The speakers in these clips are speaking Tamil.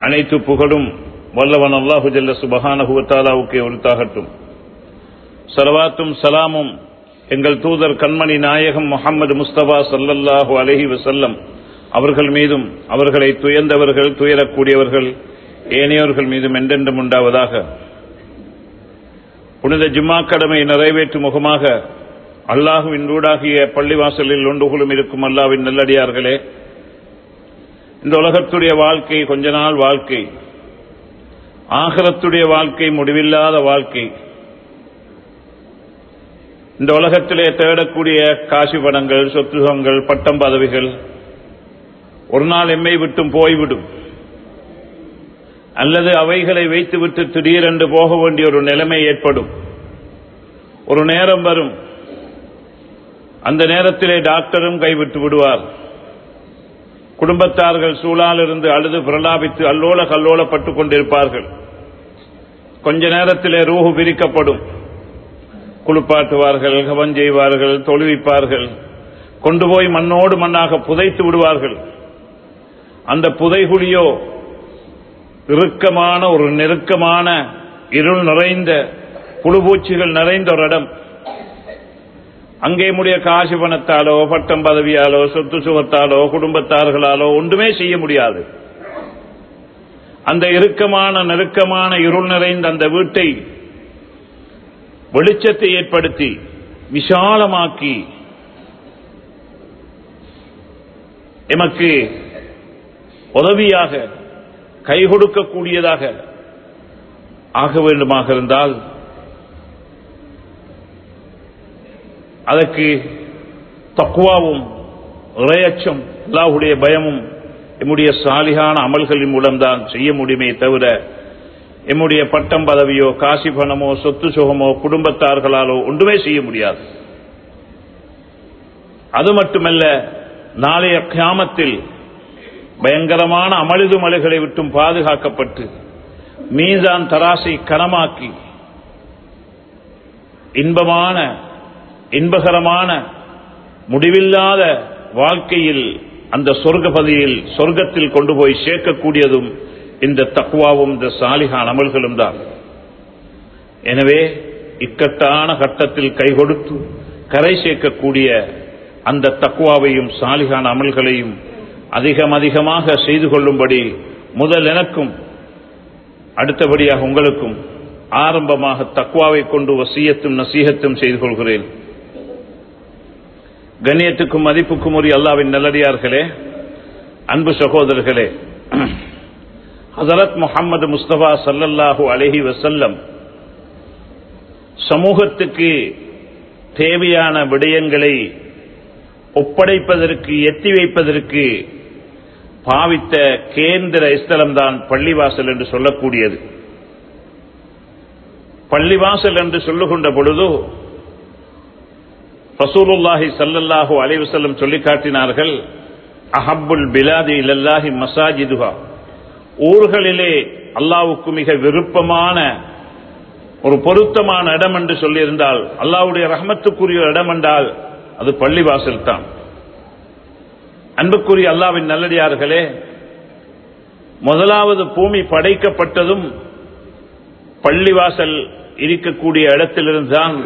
அனைத்து புகழும் வல்லவன் அல்லாஹு ஜல்ல சுபஹானஹுவத்தாலாவுக்கே உரித்தாகட்டும் சலவாத்தும் சலாமும் எங்கள் தூதர் கண்மணி நாயகம் முகமது முஸ்தபா சல்லல்லாஹு அலஹி வசல்லம் அவர்கள் மீதும் அவர்களை துயர்ந்தவர்கள் துயரக்கூடியவர்கள் ஏனையோர்கள் மீதும் என்றென்றும் உண்டாவதாக புனித ஜும்மா கடமை நிறைவேற்றும் முகமாக அல்லாஹுவின் ஊடாகிய பள்ளிவாசலில் ஒன்றுகுலும் இருக்கும் அல்லாவின் நல்லடியார்களே இந்த உலகத்துடைய வாழ்க்கை கொஞ்ச நாள் வாழ்க்கை ஆகரத்துடைய வாழ்க்கை முடிவில்லாத வாழ்க்கை இந்த உலகத்திலே தேடக்கூடிய காசி பணங்கள் சொத்துகங்கள் பட்டம் பதவிகள் ஒரு நாள் எம்மை விட்டும் போய்விடும் அல்லது அவைகளை வைத்துவிட்டு திடீரென்று போக வேண்டிய ஒரு நிலைமை ஏற்படும் ஒரு நேரம் வரும் அந்த நேரத்திலே டாக்டரும் கைவிட்டு விடுவார் குடும்பத்தார்கள் சூழால் இருந்து அழுது பிரலாபித்து அல்லோல கல்லோலப்பட்டுக் கொண்டிருப்பார்கள் கொஞ்ச நேரத்திலே ரூஹு பிரிக்கப்படும் குளிப்பாட்டுவார்கள் கவன் செய்வார்கள் தொழுவிப்பார்கள் கொண்டு போய் மண்ணோடு மண்ணாக புதைத்து விடுவார்கள் அந்த புதைகுழியோ இறுக்கமான ஒரு நெருக்கமான இருள் நிறைந்த புழுபூச்சிகள் நிறைந்த ஒரு இடம் அங்கே முடிய காசு பணத்தாலோ பட்டம் பதவியாலோ சொத்து சுகத்தாலோ குடும்பத்தார்களாலோ ஒன்றுமே செய்ய முடியாது அந்த இறுக்கமான நெருக்கமான இருள் நிறைந்த அந்த வீட்டை வெளிச்சத்தை ஏற்படுத்தி விசாலமாக்கி எமக்கு உதவியாக கை கொடுக்கக்கூடியதாக ஆக வேண்டுமாக இருந்தால் அதற்கு தக்குவாவும் இறையச்சம் அல்லாஹுடைய பயமும் எம்முடைய சாலிகான அமல்களின் மூலம்தான் செய்ய முடியுமே தவிர எம்முடைய பட்டம் பதவியோ காசி பணமோ சொத்து சுகமோ குடும்பத்தார்களாலோ ஒன்றுமே செய்ய முடியாது அது மட்டுமல்ல நாளைய கியாமத்தில் பயங்கரமான அமளிது மலைகளை விட்டும் பாதுகாக்கப்பட்டு மீதான் தராசை கனமாக்கி இன்பமான இன்பகரமான முடிவில்லாத வாழ்க்கையில் அந்த சொர்க்கபதியில் சொர்க்கத்தில் கொண்டு போய் சேர்க்கக்கூடியதும் இந்த தக்குவாவும் இந்த சாலிகான் அமல்களும் தான் எனவே இக்கட்டான கட்டத்தில் கை கொடுத்து கரை சேர்க்கக்கூடிய அந்த தக்குவாவையும் சாலிகான் அமல்களையும் அதிகம் அதிகமாக செய்து கொள்ளும்படி முதல் எனக்கும் அடுத்தபடியாக உங்களுக்கும் ஆரம்பமாக தக்குவாவை கொண்டு வசியத்தும் நசீகத்தும் செய்து கொள்கிறேன் கண்ணியத்துக்கும் மதிப்புக்கும் உரிய அல்லாவின் நல்லடியார்களே அன்பு சகோதரர்களே ஹசரத் முகமது முஸ்தபா சல்லல்லாஹு அலஹி வசல்லம் சமூகத்துக்கு தேவையான விடயங்களை ஒப்படைப்பதற்கு எத்தி வைப்பதற்கு பாவித்த கேந்திர ஸ்தலம்தான் பள்ளிவாசல் என்று சொல்லக்கூடியது பள்ளிவாசல் என்று சொல்லுகின்ற பொழுது ரசூலுல்லாஹி சல்லல்லாஹு அலைவசல்லம் சொல்லி காட்டினார்கள் அஹப்புல் பிலாதி இல்லல்லாஹி மசாஜிதுஹா ஊர்களிலே அல்லாவுக்கு மிக விருப்பமான ஒரு பொருத்தமான இடம் என்று சொல்லியிருந்தால் அல்லாவுடைய ரஹமத்துக்குரிய இடம் என்றால் அது பள்ளிவாசல் தான் அன்புக்குரிய அல்லாவின் நல்லடியார்களே முதலாவது பூமி படைக்கப்பட்டதும் பள்ளிவாசல் இருக்கக்கூடிய இடத்திலிருந்துதான்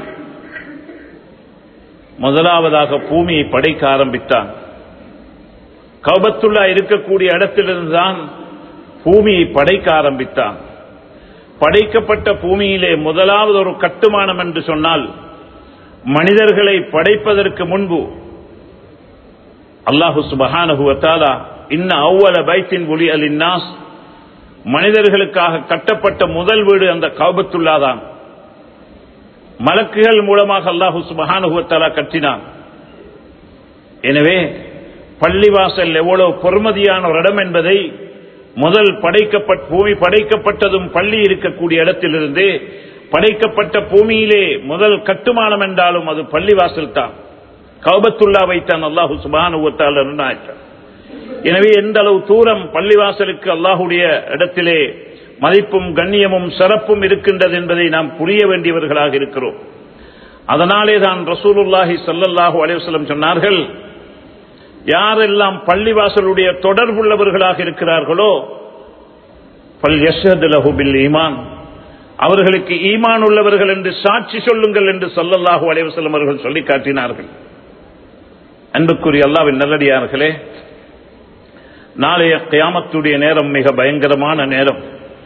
முதலாவதாக பூமியை படைக்க ஆரம்பித்தான் கௌபத்துல்லா இருக்கக்கூடிய இடத்திலிருந்துதான் பூமியை படைக்க ஆரம்பித்தான் படைக்கப்பட்ட பூமியிலே முதலாவது ஒரு கட்டுமானம் என்று சொன்னால் மனிதர்களை படைப்பதற்கு முன்பு அல்லாஹு சுபஹானுவத்தாலா இன்ன அவ்வள பைத்தின் ஒளி அலின்னாஸ் மனிதர்களுக்காக கட்டப்பட்ட முதல் வீடு அந்த கௌபத்துல்லாதான் மலக்குகள் மூலமாக அல்லாஹு சுபஹானுவத்தாலா கட்டினான் எனவே பள்ளிவாசல் எவ்வளவு பொறுமதியான ஒரு இடம் என்பதை முதல் படைக்கப்பட்ட பூமி படைக்கப்பட்டதும் பள்ளி இருக்கக்கூடிய இடத்திலிருந்து படைக்கப்பட்ட பூமியிலே முதல் கட்டுமானம் என்றாலும் அது பள்ளிவாசல் தான் கௌபத்துல்லா வைத்தான் அல்லாஹு சுபானுவத்தால் எனவே எந்த அளவு தூரம் பள்ளிவாசலுக்கு அல்லாஹுடைய இடத்திலே மதிப்பும் கண்ணியமும் சிறப்பும் இருக்கின்றது என்பதை நாம் புரிய வேண்டியவர்களாக இருக்கிறோம் அதனாலே தான் ரசூலுல்லாஹி சல்லல்லாஹு அலைவசலம் சொன்னார்கள் யாரெல்லாம் பள்ளிவாசலுடைய தொடர்புள்ளவர்களாக இருக்கிறார்களோ பல் யஷ்ஹது லஹு பில் ஈமான் அவர்களுக்கு ஈமான் உள்ளவர்கள் என்று சாட்சி சொல்லுங்கள் என்று ஸல்லல்லாஹு அலைஹி வஸல்லம் அவர்கள் சொல்லி காட்டினார்கள் அன்புக்குரிய அல்லாவின் நல்லடியார்களே நாளைய கியாமத்துடைய நேரம் மிக பயங்கரமான நேரம்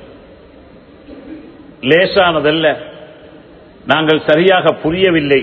லேசானதல்ல நாங்கள் சரியாக புரியவில்லை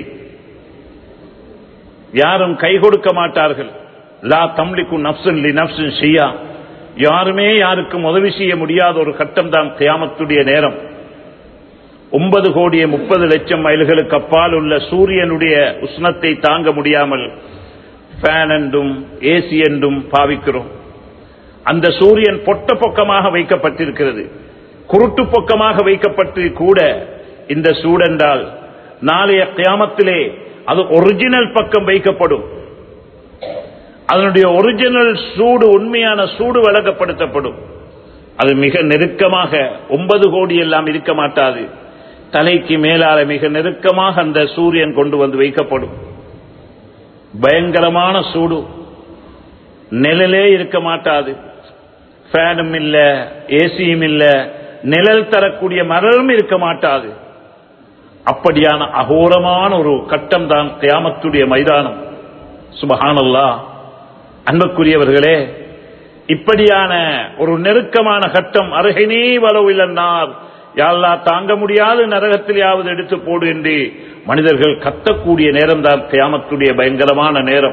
யாரும் கை கொடுக்க மாட்டார்கள் லா தம்லிக்கு நப்சன் லி நப்சன் ஷியா யாருமே யாருக்கும் உதவி செய்ய முடியாத ஒரு கட்டம் தான் கியாமத்துடைய நேரம் ஒன்பது கோடியே முப்பது லட்சம் மைல்களுக்கு அப்பால் உள்ள சூரியனுடைய உஷ்ணத்தை தாங்க முடியாமல் ஃபேன் என்றும் ஏசி என்றும் பாவிக்கிறோம் அந்த சூரியன் பொட்ட பொக்கமாக வைக்கப்பட்டிருக்கிறது குருட்டு பொக்கமாக வைக்கப்பட்டு கூட இந்த சூடென்றால் நாளைய கியாமத்திலே அது ஒரிஜினல் பக்கம் வைக்கப்படும் அதனுடைய ஒரிஜினல் சூடு உண்மையான சூடு வழங்கப்படுத்தப்படும் அது மிக நெருக்கமாக ஒன்பது கோடி எல்லாம் இருக்க மாட்டாது தலைக்கு மேலால மிக நெருக்கமாக அந்த சூரியன் கொண்டு வந்து வைக்கப்படும் பயங்கரமான சூடு நிழலே இருக்க மாட்டாது ஃபேனும் இல்ல ஏசியும் இல்ல நிழல் தரக்கூடிய மரமும் இருக்க மாட்டாது அப்படியான அகோரமான ஒரு கட்டம் தான் கியாமத்துடைய மைதானம் சுபஹானல்லா அன்புக்குரியவர்களே இப்படியான ஒரு நெருக்கமான கட்டம் அருகினே வளவில்லன்னார் யாழ்லா தாங்க முடியாத நரகத்திலேயாவது எடுத்து போடு என்று மனிதர்கள் கத்தக்கூடிய நேரம் தான் கியாமத்துடைய பயங்கரமான நேரம்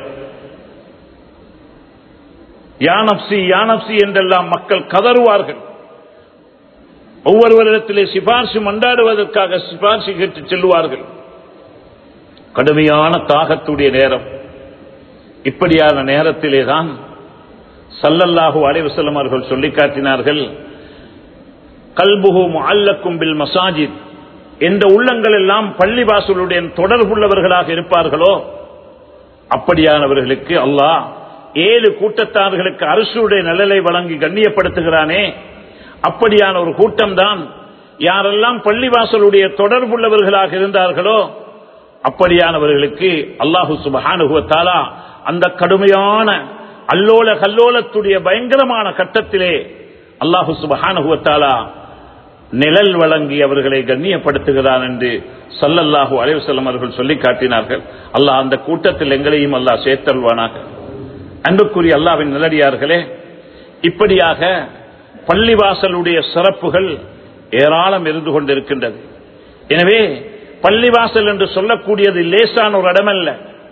யானப்சி யானப்சி என்றெல்லாம் மக்கள் கதறுவார்கள் ஒவ்வொருவரிடத்திலே சிபார்சு மண்டாடுவதற்காக சிபார்சு கேட்டு செல்லுவார்கள் கடுமையான தாகத்துடைய நேரம் இப்படியான நேரத்திலே தான் சல்லல்லாஹு அலைவசல்லம் அவர்கள் சொல்லி காட்டினார்கள் கல்புகு அல்லக்கும் பில் மசாஜித் எந்த உள்ளங்கள் எல்லாம் பள்ளிவாசலுடைய தொடர்புள்ளவர்களாக இருப்பார்களோ அப்படியானவர்களுக்கு அல்லாஹ் ஏழு கூட்டத்தார்களுக்கு அரசுடைய நிழலை வழங்கி கண்ணியப்படுத்துகிறானே அப்படியான ஒரு கூட்டம் தான் யாரெல்லாம் பள்ளிவாசலுடைய தொடர்புள்ளவர்களாக இருந்தார்களோ அப்படியானவர்களுக்கு அல்லாஹு சுபஹானுகுவத்தாலா அந்த கடுமையான அல்லோல கல்லோலத்துடைய பயங்கரமான கட்டத்திலே அல்லாஹு சுபஹானுகுவத்தாலா நிழல் வழங்கி அவர்களை கண்ணியப்படுத்துகிறான் என்று சல்லல்லாஹு அலைவசல்லம் அவர்கள் சொல்லி காட்டினார்கள் அல்லாஹ் அந்த கூட்டத்தில் எங்களையும் அல்லாஹ் சேர்த்தல்வானாக அன்புக்குரிய அல்லாவின் நிலடியார்களே இப்படியாக பள்ளிவாசலுடைய சிறப்புகள் ஏராளம் இருந்து கொண்டிருக்கின்றது எனவே பள்ளிவாசல் என்று சொல்லக்கூடியது லேசான ஒரு இடமல்ல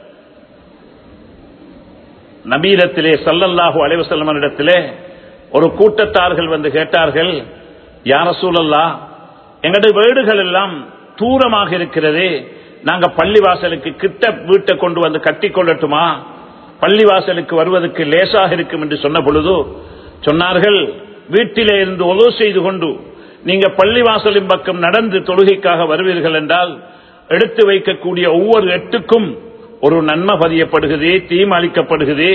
நபீரத்திலே சல்லல்லாஹு அலைவசல்லமனிடத்திலே ஒரு கூட்டத்தார்கள் வந்து கேட்டார்கள் யார சூழல்லா எங்களுடைய வீடுகள் எல்லாம் தூரமாக இருக்கிறதே நாங்க பள்ளிவாசலுக்கு கிட்ட வீட்டை கொண்டு வந்து கட்டி கொள்ளட்டுமா பள்ளிவாசலுக்கு வருவதற்கு லேசாக இருக்கும் என்று சொன்ன பொழுது சொன்னார்கள் வீட்டிலே இருந்து உதவு செய்து கொண்டு நீங்க பள்ளிவாசலின் பக்கம் நடந்து தொழுகைக்காக வருவீர்கள் என்றால் எடுத்து வைக்கக்கூடிய ஒவ்வொரு எட்டுக்கும் ஒரு நன்மை பதியப்படுகிறது தீம் அளிக்கப்படுகிறது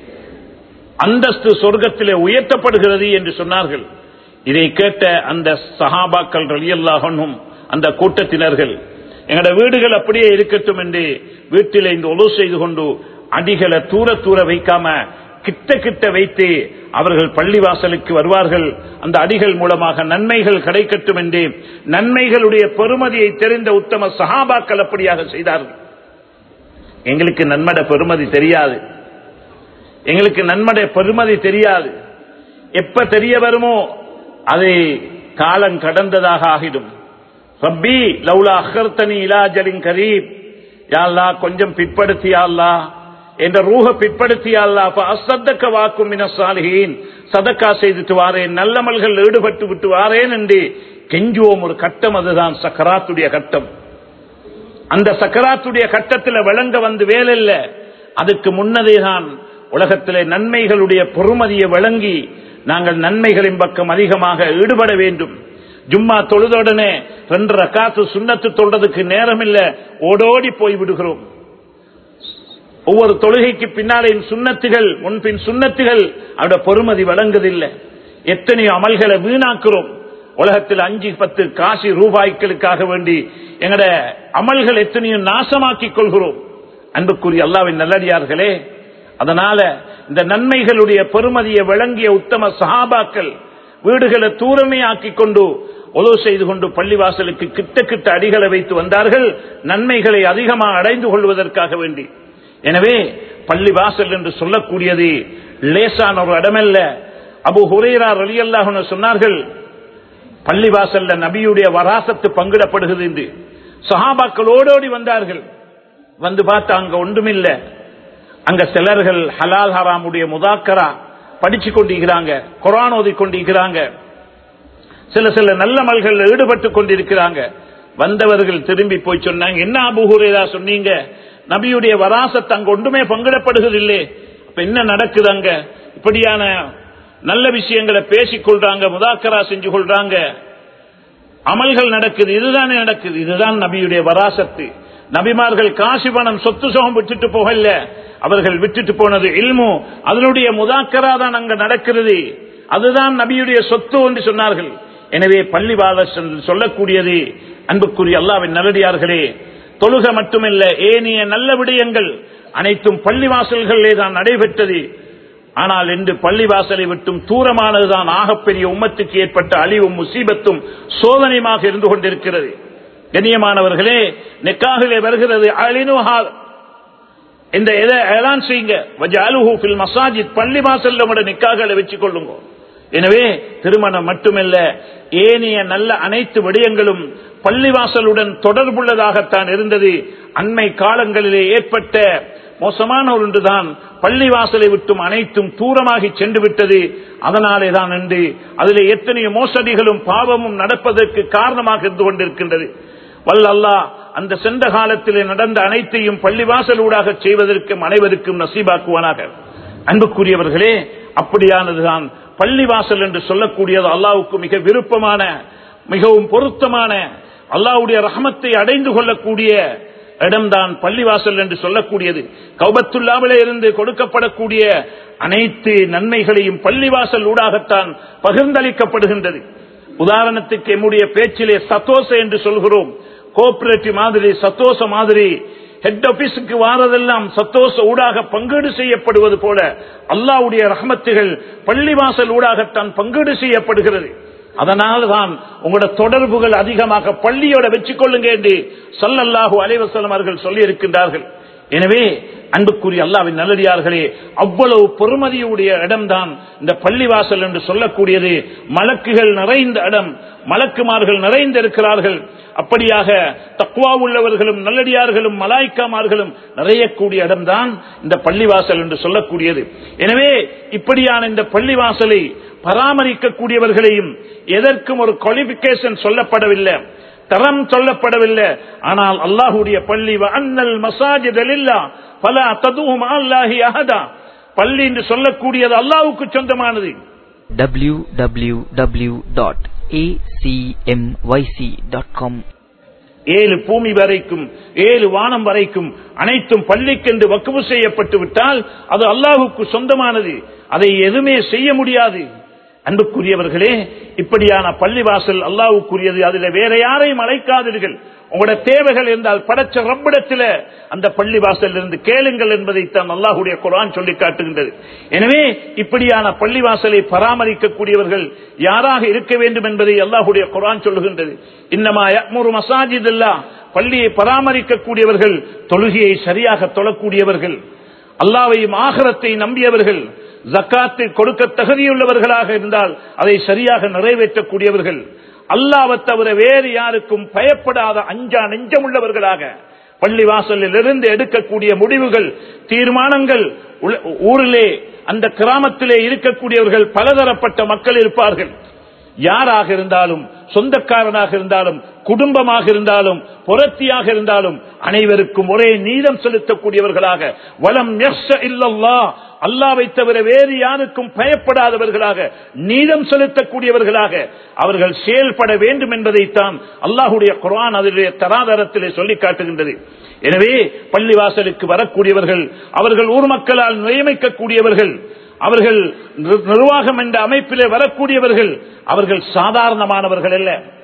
அந்தஸ்து சொர்க்கத்திலே உயர்த்தப்படுகிறது என்று சொன்னார்கள் இதை கேட்ட அந்த சஹாபாக்கள் ரலியல்லாஹனும் அந்த கூட்டத்தினர்கள் எங்களோட வீடுகள் அப்படியே இருக்கட்டும் என்று வீட்டில் இந்த ஒழு செய்து கொண்டு அடிகளை தூர தூர வைக்காம கிட்ட கிட்ட வைத்து அவர்கள் பள்ளிவாசலுக்கு வருவார்கள் அந்த அடிகள் மூலமாக நன்மைகள் கிடைக்கட்டும் என்று நன்மைகளுடைய பெருமதியை தெரிந்த உத்தம சஹாபாக்கள் அப்படியாக செய்தார்கள் எங்களுக்கு நன்மட பெருமதி தெரியாது எங்களுக்கு நன்மட பெருமதி தெரியாது எப்ப தெரிய வருமோ அது காலம் கடந்ததாக ஆகிடும் ரப்பி லவுலா அஹர்த்தனி இலாஜலின் கரீப் யாழ்லா கொஞ்சம் பிற்படுத்தியாள்லா என்ற ரூஹ பிற்படுத்தியாள்லா அசத்தக்க வாக்கும் சாலிகின் சதக்கா செய்துட்டு வாரேன் நல்லமல்கள் ஈடுபட்டு விட்டு வாரேன் என்று கெஞ்சுவோம் ஒரு கட்டம் அதுதான் சக்கராத்துடைய கட்டம் அந்த சக்கராத்துடைய கட்டத்தில் விளங்க வந்து வேலைல்ல அதுக்கு முன்னதே தான் உலகத்திலே நன்மைகளுடைய பொறுமதியை வழங்கி நாங்கள் நன்மைகளின் பக்கம் அதிகமாக ஈடுபட வேண்டும் ஜும்மா தொழுதுடனே ரெண்டு ரக்காத்து சுண்ணத்து தொழுறதுக்கு நேரம் இல்ல ஓடோடி போய் விடுகிறோம் ஒவ்வொரு தொழுகைக்கு பின்னாலே சுண்ணத்துகள் முன்பின் சுண்ணத்துகள் அவருடைய பொறுமதி வழங்குதில்லை எத்தனையோ அமல்களை வீணாக்குறோம் உலகத்தில் அஞ்சு பத்து காசி ரூபாய்களுக்காக வேண்டி எங்கட அமல்கள் எத்தனையோ நாசமாக்கிக் கொள்கிறோம் அன்புக்குரிய அல்லாவின் நல்லடியார்களே அதனால இந்த நன்மைகளுடைய பெருமதியை வழங்கிய உத்தம சஹாபாக்கள் வீடுகளை தூரமே ஆக்கிக் கொண்டு உதவு செய்து கொண்டு பள்ளிவாசலுக்கு கிட்ட கிட்ட அடிகளை வைத்து வந்தார்கள் நன்மைகளை அதிகமாக அடைந்து கொள்வதற்காக வேண்டி எனவே பள்ளிவாசல் என்று சொல்லக்கூடியது லேசான ஒரு இடமல்ல அபு ஹுரேரா ரலியல்லாஹு சொன்னார்கள் பள்ளிவாசல்ல நபியுடைய வராசத்து பங்கிடப்படுகிறது என்று சஹாபாக்கள் ஓடோடி வந்தார்கள் வந்து பார்த்தா அங்க ஒன்றுமில்ல அங்க சிலர்கள் ஹலால் ஹராமுடைய முதாக்கரா படிச்சு கொண்டிருக்கிறாங்க குரான் ஓதி கொண்டிருக்கிறாங்க சில சில நல்ல மல்கள் ஈடுபட்டு கொண்டிருக்கிறாங்க வந்தவர்கள் திரும்பி போய் சொன்னாங்க என்ன அபுஹுரேதா சொன்னீங்க நபியுடைய வராசத்து அங்க ஒன்றுமே பங்கிடப்படுகிறதில்லை அப்ப என்ன நடக்குது அங்க இப்படியான நல்ல விஷயங்களை பேசிக் கொள்றாங்க முதாக்கரா செஞ்சு கொள்றாங்க அமல்கள் நடக்குது இதுதானே நடக்குது இதுதான் நபியுடைய வராசத்து நபிமார்கள் காசி பணம் சொத்து சுகம் விட்டுட்டு போகல அவர்கள் விட்டுட்டு போனது இல்மு அதனுடைய முதாக்கரா தான் அங்க நடக்கிறது அதுதான் நபியுடைய சொத்து என்று சொன்னார்கள் எனவே பள்ளி சொல்லக்கூடியது அன்புக்குரிய அல்லாவின் நல்லடியார்களே தொழுக மட்டுமல்ல ஏனைய நல்ல விடயங்கள் அனைத்தும் பள்ளிவாசல்களிலே தான் நடைபெற்றது ஆனால் இன்று பள்ளிவாசலை விட்டும் தூரமானதுதான் ஆகப்பெரிய உம்மத்துக்கு ஏற்பட்ட அழிவும் முசீபத்தும் சோதனையுமாக இருந்து கொண்டிருக்கிறது கண்ணியமானவர்களே நெக்காகிலே வருகிறது அழினுஹா இந்த எதான் செய்யுங்க மசாஜித் பள்ளி வாசல்ல உங்களோட நிக்காகளை வச்சுக் கொள்ளுங்க எனவே திருமணம் மட்டுமல்ல ஏனைய நல்ல அனைத்து விடயங்களும் பள்ளிவாசலுடன் தொடர்புள்ளதாகத்தான் இருந்தது அண்மை காலங்களிலே ஏற்பட்ட மோசமான ஒன்றுதான் பள்ளிவாசலை விட்டும் அனைத்தும் தூரமாகி சென்று விட்டது அதனாலே தான் என்று அதிலே எத்தனையோ மோசடிகளும் பாவமும் நடப்பதற்கு காரணமாக இருந்து கொண்டிருக்கின்றது வல்லல்லா அந்த சென்ற காலத்திலே நடந்த அனைத்தையும் பள்ளிவாசலூடாக செய்வதற்கும் அனைவருக்கும் நசீபாக்குவானாக அன்புக்குரியவர்களே அப்படியானதுதான் பள்ளிவாசல் என்று சொல்லக்கூடியது அல்லாவுக்கு மிக விருப்பமான மிகவும் பொருத்தமான அல்லாவுடைய ரஹமத்தை அடைந்து கொள்ளக்கூடிய இடம்தான் பள்ளிவாசல் என்று சொல்லக்கூடியது கௌபத்துல்லாவிலே இருந்து கொடுக்கப்படக்கூடிய அனைத்து நன்மைகளையும் பள்ளிவாசல் ஊடாகத்தான் பகிர்ந்தளிக்கப்படுகின்றது உதாரணத்துக்கு எம்முடைய பேச்சிலே சத்தோச என்று சொல்கிறோம் கோஆபரேட்டிவ் மாதிரி சத்தோச மாதிரி ஹெட் ஆபீஸுக்கு வாரதெல்லாம் சத்தோச ஊடாக பங்கீடு செய்யப்படுவது போல அல்லாவுடைய ரஹமத்துகள் பள்ளிவாசல் ஊடாகத்தான் பங்கீடு செய்யப்படுகிறது அதனால தான் உங்களோட தொடர்புகள் அதிகமாக பள்ளியோட வச்சுக்கொள்ளுங்க என்று சொல்லல்லாஹு அலைவசலம் அவர்கள் சொல்லி இருக்கின்றார்கள் எனவே அன்புக்குரிய அல்லாவின் நல்லடியார்களே அவ்வளவு பொறுமதியுடைய இடம்தான் இந்த பள்ளிவாசல் என்று சொல்லக்கூடியது மலக்குகள் நிறைந்த இடம் மலக்குமார்கள் நிறைந்திருக்கிறார்கள் அப்படியாக தக்குவா உள்ளவர்களும் நல்லடியார்களும் மலாய்க்காமார்களும் நிறையக்கூடிய இடம்தான் இந்த பள்ளிவாசல் என்று சொல்லக்கூடியது எனவே இப்படியான இந்த பள்ளிவாசலை பராமரிக்கக்கூடியவர்களையும் எதற்கும் ஒரு குவாலிபிகேஷன் சொல்லப்படவில்லை தரம் சொல்லப்படவில்லை ஆனால் அல்லாஹுடைய பள்ளி அன்னல் மசாஜித் பல ததுவும் அல்லாஹி அஹதா பள்ளி என்று சொல்லக்கூடியது அல்லாஹுக்கு சொந்தமானது www.acmyc.com ஏழு பூமி வரைக்கும் ஏழு வானம் வரைக்கும் அனைத்தும் பள்ளிக்கென்று வக்குவு செய்யப்பட்டு விட்டால் அது அல்லாஹுக்கு சொந்தமானது அதை எதுவுமே செய்ய முடியாது அன்புக்குரியவர்களே இப்படியான பள்ளிவாசல் அல்லாவுக்குரியது அதுல வேற யாரையும் அழைக்காதீர்கள் உங்களோட தேவைகள் இருந்தால் படைச்ச ரப்பிடத்தில் அந்த பள்ளிவாசல் இருந்து கேளுங்கள் என்பதைத்தான் அல்லாஹுடைய குரான் சொல்லி காட்டுகின்றது எனவே இப்படியான பள்ளிவாசலை பராமரிக்கக்கூடியவர்கள் யாராக இருக்க வேண்டும் என்பதை அல்லாஹுடைய குரான் சொல்லுகின்றது இன்னமா யக்முரு மசாஜித் அல்லா பள்ளியை பராமரிக்கக்கூடியவர்கள் தொழுகையை சரியாக தொழக்கூடியவர்கள் அல்லாவையும் ஆகரத்தை நம்பியவர்கள் ஜக்காத்தை கொடுக்க தகுதியுள்ளவர்களாக இருந்தால் அதை சரியாக நிறைவேற்றக்கூடியவர்கள் அல்லாவை தவிர வேறு யாருக்கும் பயப்படாத அஞ்சா நெஞ்சம் உள்ளவர்களாக பள்ளிவாசலில் இருந்து எடுக்கக்கூடிய முடிவுகள் தீர்மானங்கள் ஊரிலே அந்த கிராமத்திலே இருக்கக்கூடியவர்கள் பலதரப்பட்ட மக்கள் இருப்பார்கள் யாராக இருந்தாலும் சொந்தக்காரனாக இருந்தாலும் குடும்பமாக இருந்தாலும் புரத்தியாக இருந்தாலும் அனைவருக்கும் ஒரே நீதம் செலுத்தக்கூடியவர்களாக வலம் இல்லல்லா அல்லாவை தவிர வேறு யாருக்கும் பயப்படாதவர்களாக நீதம் செலுத்தக்கூடியவர்களாக அவர்கள் செயல்பட வேண்டும் என்பதைத்தான் அல்லாஹுடைய குரான் அதனுடைய தராதரத்திலே சொல்லி காட்டுகின்றது எனவே பள்ளிவாசலுக்கு வரக்கூடியவர்கள் அவர்கள் ஊர் மக்களால் நியமிக்கக்கூடியவர்கள் அவர்கள் நிர்வாகம் என்ற அமைப்பிலே வரக்கூடியவர்கள் அவர்கள் சாதாரணமானவர்கள் அல்ல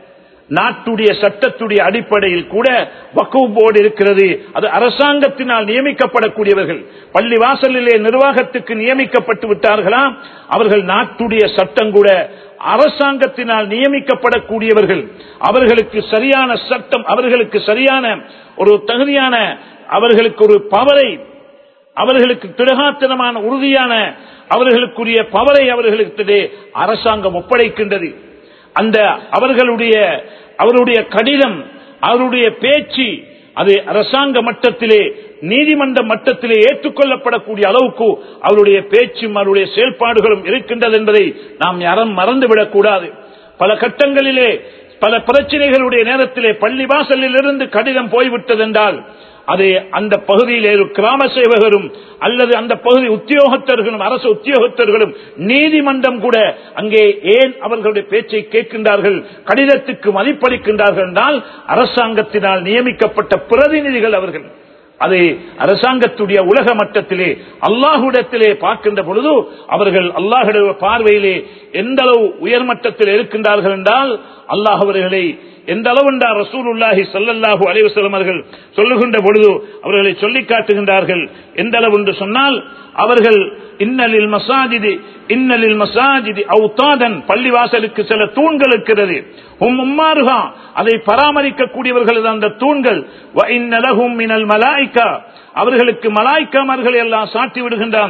நாட்டுடைய சட்டத்துடைய அடிப்படையில் கூட வக்குவ் போர்டு இருக்கிறது அது அரசாங்கத்தினால் நியமிக்கப்படக்கூடியவர்கள் பள்ளி வாசலிலே நிர்வாகத்துக்கு நியமிக்கப்பட்டு விட்டார்களா அவர்கள் நாட்டுடைய சட்டம் கூட அரசாங்கத்தினால் நியமிக்கப்படக்கூடியவர்கள் அவர்களுக்கு சரியான சட்டம் அவர்களுக்கு சரியான ஒரு தகுதியான அவர்களுக்கு ஒரு பவரை அவர்களுக்கு திடகாத்தனமான உறுதியான அவர்களுக்குரிய பவரை அவர்களுக்கு அரசாங்கம் ஒப்படைக்கின்றது அந்த அவர்களுடைய அவருடைய கடிதம் அவருடைய பேச்சு அது அரசாங்க மட்டத்திலே நீதிமன்ற மட்டத்திலே ஏற்றுக்கொள்ளப்படக்கூடிய அளவுக்கு அவருடைய பேச்சும் அவருடைய செயல்பாடுகளும் இருக்கின்றது என்பதை நாம் யாரும் மறந்துவிடக் கூடாது பல கட்டங்களிலே பல பிரச்சனைகளுடைய நேரத்திலே பள்ளி வாசலில் இருந்து கடிதம் போய்விட்டது என்றால் அது அந்த பகுதியிலே ஒரு கிராம சேவகரும் அல்லது அந்த பகுதி உத்தியோகத்தர்களும் அரசு உத்தியோகத்தர்களும் நீதிமன்றம் கூட அங்கே ஏன் அவர்களுடைய பேச்சை கேட்கின்றார்கள் கடிதத்துக்கு மதிப்பளிக்கின்றார்கள் என்றால் அரசாங்கத்தினால் நியமிக்கப்பட்ட பிரதிநிதிகள் அவர்கள் அதை அரசாங்கத்துடைய உலக மட்டத்திலே அல்லாஹுடத்திலே பார்க்கின்ற பொழுது அவர்கள் அல்லாஹுடைய பார்வையிலே எந்த அளவு உயர்மட்டத்தில் இருக்கின்றார்கள் என்றால் அல்லாஹ் அவர்களை எந்த அளவு என்றால் ரசூலுல்லாஹி சல்லல்லாஹு அலைவசலம் அவர்கள் சொல்லுகின்ற பொழுது அவர்களை சொல்லி காட்டுகின்றார்கள் எந்த அளவு என்று சொன்னால் அவர்கள் இன்னலில் மசாஜிதி இன்னலில் மசாஜிதி அவுத்தாதன் பள்ளிவாசலுக்கு சில தூண்கள் இருக்கிறது உம் உம்மாருகா அதை பராமரிக்கக்கூடியவர்கள் அந்த தூண்கள் வ இன்னலஹும் மினல் மலாய்க்கா அவர்களுக்கு மலாய்க்காமார்களை எல்லாம் சாட்டி விடுகின்றான்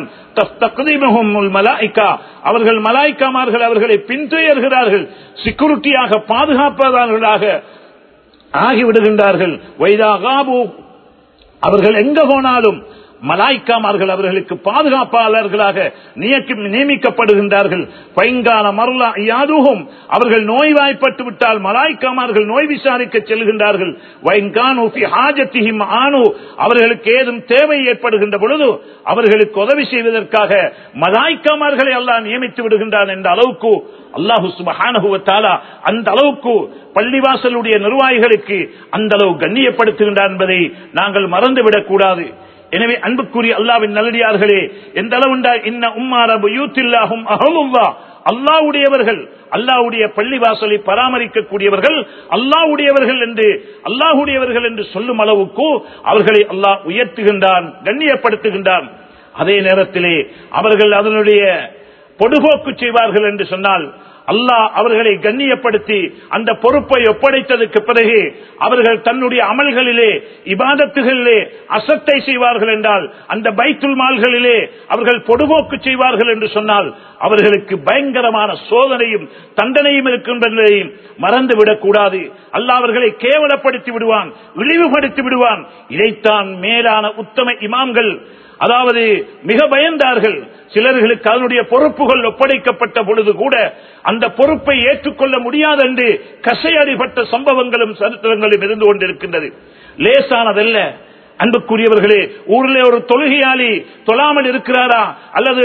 மலாய்க்கா அவர்கள் மலாய்க்காமார்கள் அவர்களை பின்துயர்கிறார்கள் செக்யூரிட்டியாக பாதுகாப்பவர்களாக ஆகிவிடுகின்றார்கள் வைதாகாபு அவர்கள் எங்க போனாலும் மலாய்க்காமார்கள் அவர்களுக்கு பாதுகாப்பாளர்களாக நியமிக்கப்படுகின்றார்கள் பைங்கான மருளா யாதுகும் அவர்கள் நோய்வாய்ப்பட்டு விட்டால் மலாய்க்காமார்கள் நோய் விசாரிக்க செல்கின்றார்கள் ஆனு அவர்களுக்கு ஏதும் தேவை ஏற்படுகின்ற பொழுது அவர்களுக்கு உதவி செய்வதற்காக மலாய்க்காமார்களை எல்லாம் நியமித்து விடுகின்றான் என்ற அளவுக்கு அல்லாஹு சுபஹானகுவத்தாலா அந்த அளவுக்கு பள்ளிவாசலுடைய நிர்வாகிகளுக்கு அந்த அளவு கண்ணியப்படுத்துகின்றார் என்பதை நாங்கள் மறந்துவிடக் கூடாது எனவே அன்புக்குரிய அல்லாவின் நல்லடியார்களே எந்த அளவுண்டா இன்ன உம்மாரபு யூத்தில்லாகும் அகமுல்லா அல்லாவுடையவர்கள் அல்லாவுடைய பள்ளிவாசலை பராமரிக்கக்கூடியவர்கள் அல்லாவுடையவர்கள் என்று அல்லாஹுடையவர்கள் என்று சொல்லும் அளவுக்கு அவர்களை அல்லாஹ் உயர்த்துகின்றான் கண்ணியப்படுத்துகின்றான் அதே நேரத்திலே அவர்கள் அதனுடைய பொடுபோக்கு செய்வார்கள் என்று சொன்னால் அல்லாஹ் அவர்களை கண்ணியப்படுத்தி அந்த பொறுப்பை ஒப்படைத்ததுக்கு பிறகு அவர்கள் தன்னுடைய அமல்களிலே இபாதத்துகளிலே அசத்தை செய்வார்கள் என்றால் அந்த பைத்துல் மால்களிலே அவர்கள் பொடுபோக்கு செய்வார்கள் என்று சொன்னால் அவர்களுக்கு பயங்கரமான சோதனையும் தண்டனையும் இருக்கின்றதையும் மறந்துவிடக் கூடாது அல்லாஹ் அவர்களை கேவலப்படுத்தி விடுவான் இழிவுபடுத்தி விடுவான் இதைத்தான் மேலான உத்தம இமாம்கள் அதாவது மிக பயந்தார்கள் சிலர்களுக்கு அதனுடைய பொறுப்புகள் ஒப்படைக்கப்பட்ட பொழுது கூட அந்த பொறுப்பை ஏற்றுக்கொள்ள முடியாது என்று கசையடிப்பட்ட சம்பவங்களும் சரித்திரங்களும் இருந்து கொண்டிருக்கின்றது லேசானதல்ல அன்புக்குரியவர்களே ஊரில் ஒரு தொழுகையாளி தொழாமல் இருக்கிறாரா அல்லது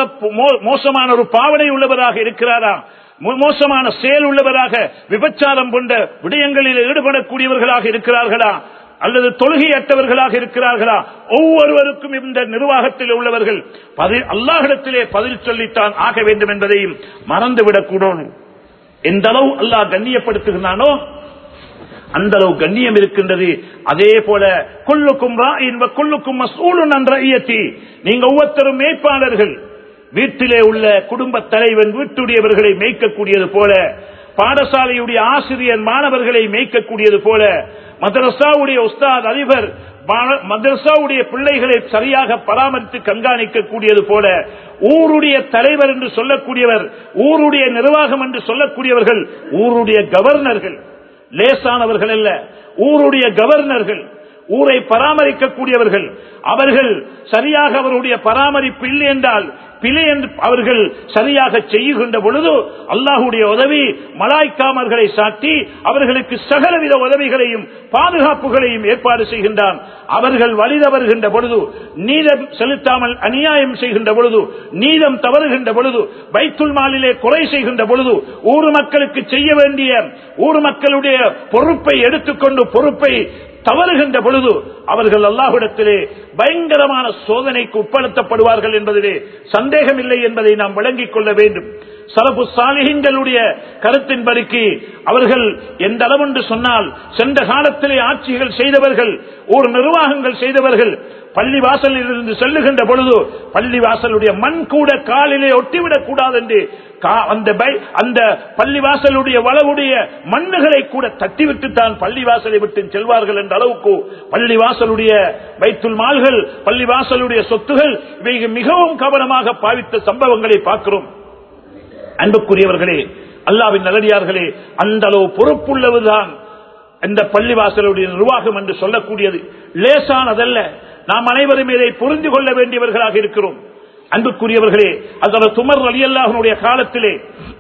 மோசமான ஒரு பாவனை உள்ளவராக இருக்கிறாரா மோசமான செயல் உள்ளவராக விபச்சாரம் கொண்ட விடயங்களில் ஈடுபடக்கூடியவர்களாக இருக்கிறார்களா அல்லது தொழுகையற்றவர்களாக இருக்கிறார்களா ஒவ்வொருவருக்கும் இந்த நிர்வாகத்தில் உள்ளவர்கள் அல்லாஹிடத்திலே பதில் சொல்லித்தான் ஆக வேண்டும் என்பதையும் மறந்துவிடக்கூடும் எந்த அளவு அல்லாஹ் கண்ணியப்படுத்துகிறானோ அந்த அளவு கண்ணியம் இருக்கின்றது அதே போல கொல்லுக்கும் கொல்லுக்கும் மசூலும் நன்றையத்தி நீங்க ஒவ்வொருத்தரும் மேய்ப்பாளர்கள் வீட்டிலே உள்ள குடும்ப தலைவன் வீட்டுடையவர்களை மேய்க்கக்கூடியது போல பாடசாலையுடைய ஆசிரியர் மாணவர்களை மேய்க்கக்கூடியது போல மதரசாவுடைய உஸ்தாத் அதிபர் மதரசாவுடைய பிள்ளைகளை சரியாக பராமரித்து கண்காணிக்கக்கூடியது போல ஊருடைய தலைவர் என்று சொல்லக்கூடியவர் ஊருடைய நிர்வாகம் என்று சொல்லக்கூடியவர்கள் ஊருடைய கவர்னர்கள் லேசானவர்கள் அல்ல ஊருடைய கவர்னர்கள் ஊரை பராமரிக்கக்கூடியவர்கள் அவர்கள் சரியாக அவருடைய பராமரிப்பு இல்லை என்றால் பிழை என்று அவர்கள் சரியாக செய்கின்ற பொழுது அல்லாஹுடைய உதவி மலாய்க்காமர்களை சாட்டி அவர்களுக்கு சகலவித உதவிகளையும் பாதுகாப்புகளையும் ஏற்பாடு செய்கின்றான் அவர்கள் வழிதவறுகின்ற பொழுது நீதம் செலுத்தாமல் அநியாயம் செய்கின்ற பொழுது நீதம் தவறுகின்ற பொழுது பைத்துல் மாலிலே குறை செய்கின்ற பொழுது ஊர் மக்களுக்கு செய்ய வேண்டிய ஊர் மக்களுடைய பொறுப்பை எடுத்துக்கொண்டு பொறுப்பை தவறுகின்ற பொழுது அவர்கள் அல்லாஹுடத்திலே பயங்கரமான சோதனைக்கு உட்படுத்தப்படுவார்கள் என்பதிலே சந்தேகம் இல்லை என்பதை நாம் விளங்கிக் கொள்ள வேண்டும் சலபு சாலிஹின்களுடைய கருத்தின்படிக்கு அவர்கள் எந்த அளவு என்று சொன்னால் சென்ற காலத்திலே ஆட்சிகள் செய்தவர்கள் ஒரு நிர்வாகங்கள் செய்தவர்கள் பள்ளி வாசலில் இருந்து செல்லுகின்ற பொழுது பள்ளி வாசலுடைய மண் கூட காலிலே ஒட்டிவிடக் கூடாது என்று கா- அந்த பை- அந்த பள்ளி வாசலுடைய வளவுடைய மண்ணுகளை கூட தட்டிவிட்டு தான் பள்ளி வாசலை விட்டு செல்வார்கள் என்ற அளவுக்கு பள்ளி வாசலுடைய வைத்துல் மால்கள் பள்ளி வாசலுடைய சொத்துகள் இவை மிகவும் கவனமாக பாவித்த சம்பவங்களை பார்க்கிறோம் அன்புக்குரியவர்களே அல்லாவின் நல்லடியார்களே அந்த அளவு பொறுப்புள்ளதுதான் இந்த பள்ளிவாசலுடைய நிர்வாகம் என்று சொல்லக்கூடியது லேசானதல்ல நாம் அனைவரும் இதை புரிந்து கொள்ள வேண்டியவர்களாக இருக்கிறோம் அன்புக்குரியவர்களே அதற்கு துமர் அலி அல்லாஹனுடைய காலத்திலே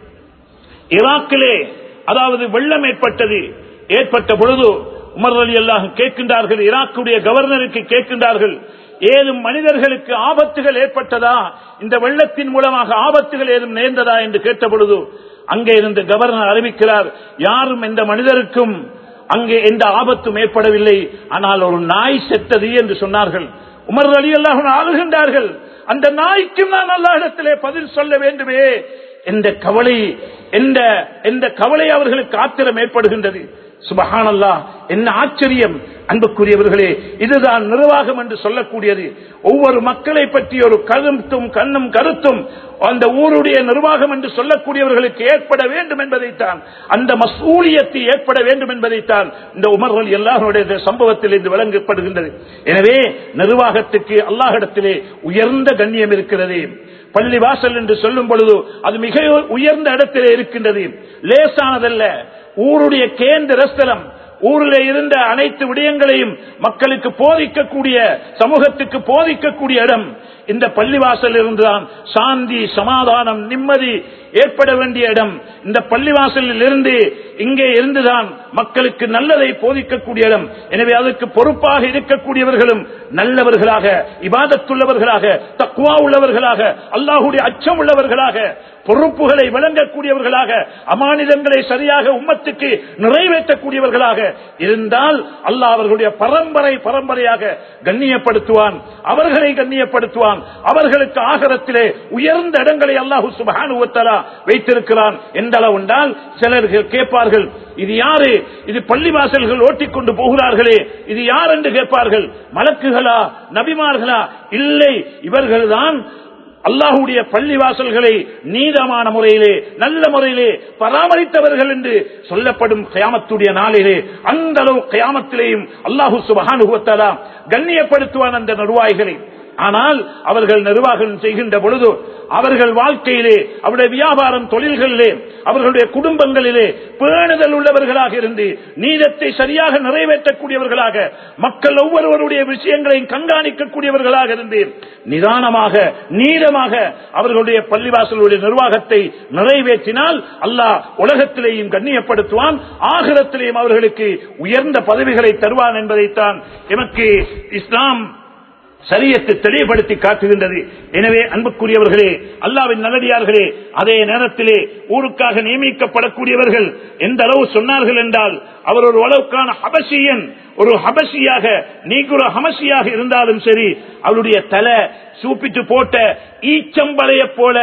ஈராக்கிலே அதாவது வெள்ளம் ஏற்பட்டது ஏற்பட்ட பொழுது உமர் அலி அல்லாஹ் கேட்கின்றார்கள் ஈராக்குடைய கவர்னருக்கு கேட்கின்றார்கள் ஏதும் மனிதர்களுக்கு ஆபத்துகள் ஏற்பட்டதா இந்த வெள்ளத்தின் மூலமாக ஆபத்துகள் ஏதும் நேர்ந்ததா என்று கேட்ட பொழுது அங்கே இருந்து கவர்னர் அறிவிக்கிறார் யாரும் எந்த மனிதருக்கும் அங்கே எந்த ஆபத்தும் ஏற்படவில்லை ஆனால் ஒரு நாய் செத்தது என்று சொன்னார்கள் உமர் அலி அல்லாஹ் ஆளுகின்றார்கள் அந்த நாய்க்கும் நான் அல்லாஹிடத்திலே பதில் சொல்ல வேண்டுமே என்ற கவலை எந்த எந்த கவலை அவர்களுக்கு ஆத்திரம் ஏற்படுகின்றது சுபஹானல்லா என்ன ஆச்சரியம் அன்புக்குரியவர்களே இதுதான் நிர்வாகம் என்று சொல்லக்கூடியது ஒவ்வொரு மக்களை பற்றி ஒரு கருத்தும் கண்ணும் கருத்தும் அந்த ஊருடைய நிர்வாகம் என்று சொல்லக்கூடியவர்களுக்கு ஏற்பட வேண்டும் என்பதைத்தான் அந்த மசூலியத்தை ஏற்பட வேண்டும் என்பதைத்தான் இந்த உமர்கள் எல்லாருடைய சம்பவத்தில் இருந்து வழங்கப்படுகின்றது எனவே நிர்வாகத்துக்கு அல்லாஹிடத்திலே உயர்ந்த கண்ணியம் இருக்கிறது பள்ளி வாசல் என்று சொல்லும் பொழுது அது மிக உயர்ந்த இடத்திலே இருக்கின்றது லேசானதல்ல ஊருடைய கேந்திர ஸ்தலம் ஊரில் இருந்த அனைத்து விடயங்களையும் மக்களுக்கு போதிக்கக்கூடிய சமூகத்துக்கு போதிக்கக்கூடிய இடம் இந்த பள்ளிவாசல் இருந்துதான் சாந்தி சமாதானம் நிம்மதி ஏற்பட வேண்டிய இடம் இந்த பள்ளிவாசலில் இருந்து இங்கே இருந்துதான் மக்களுக்கு நல்லதை போதிக்கக்கூடிய இடம் எனவே அதற்கு பொறுப்பாக இருக்கக்கூடியவர்களும் நல்லவர்களாக இபாதத்துள்ளவர்களாக தக்குவா உள்ளவர்களாக அல்லாஹுடைய அச்சம் உள்ளவர்களாக பொறுப்புகளை வழங்கக்கூடியவர்களாக அமானிதங்களை சரியாக உம்மத்துக்கு நிறைவேற்றக்கூடியவர்களாக இருந்தால் அல்லாஹ் அவர்களுடைய பரம்பரை பரம்பரையாக கண்ணியப்படுத்துவான் அவர்களை கண்ணியப்படுத்துவான் அவர்களுக்கு ஆகரத்திலே உயர்ந்த இடங்களை அல்லாஹு சுபானுவத்தலா வைத்திருக்கிறான் எந்த அளவு என்றால் சிலர்கள் கேட்பார்கள் இது யாரு இது பள்ளி வாசல்கள் ஓட்டிக்கொண்டு போகிறார்களே இது யார் என்று கேட்பார்கள் மலக்குகளா நபிமார்களா இல்லை இவர்கள்தான் அல்லாஹுடைய பள்ளி வாசல்களை நீதமான முறையிலே நல்ல முறையிலே பராமரித்தவர்கள் என்று சொல்லப்படும் கயாமத்துடைய நாளிலே அந்த அளவு கயாமத்திலேயும் அல்லாஹு சுபகானுகுவத்தாலா கண்ணியப்படுத்துவான் அந்த நிர்வாகிகளை ஆனால் அவர்கள் நிர்வாகம் செய்கின்ற பொழுது அவர்கள் வாழ்க்கையிலே அவருடைய வியாபாரம் தொழில்களிலே அவர்களுடைய குடும்பங்களிலே பேணுதல் உள்ளவர்களாக இருந்து நீதத்தை சரியாக நிறைவேற்றக்கூடியவர்களாக மக்கள் ஒவ்வொருவருடைய விஷயங்களையும் கண்காணிக்கக்கூடியவர்களாக இருந்து நிதானமாக நீளமாக அவர்களுடைய பள்ளிவாசலுடைய நிர்வாகத்தை நிறைவேற்றினால் அல்லாஹ் உலகத்திலேயும் கண்ணியப்படுத்துவான் ஆகிரத்திலேயும் அவர்களுக்கு உயர்ந்த பதவிகளை தருவான் என்பதைத்தான் எமக்கு இஸ்லாம் சரியத்தை தெளிவுபடுத்தி காட்டுகின்றது எனவே அன்புக்குரியவர்களே அல்லாவின் நல்லடியார்களே அதே நேரத்திலே ஊருக்காக நியமிக்கப்படக்கூடியவர்கள் எந்த அளவு சொன்னார்கள் என்றால் அவர் ஒரு அளவுக்கான ஹபசியன் ஒரு ஹபசியாக நீக்குற ஹமசியாக இருந்தாலும் சரி அவருடைய தலை சூப்பிட்டு போட்ட ஈச்சம்பளைய போல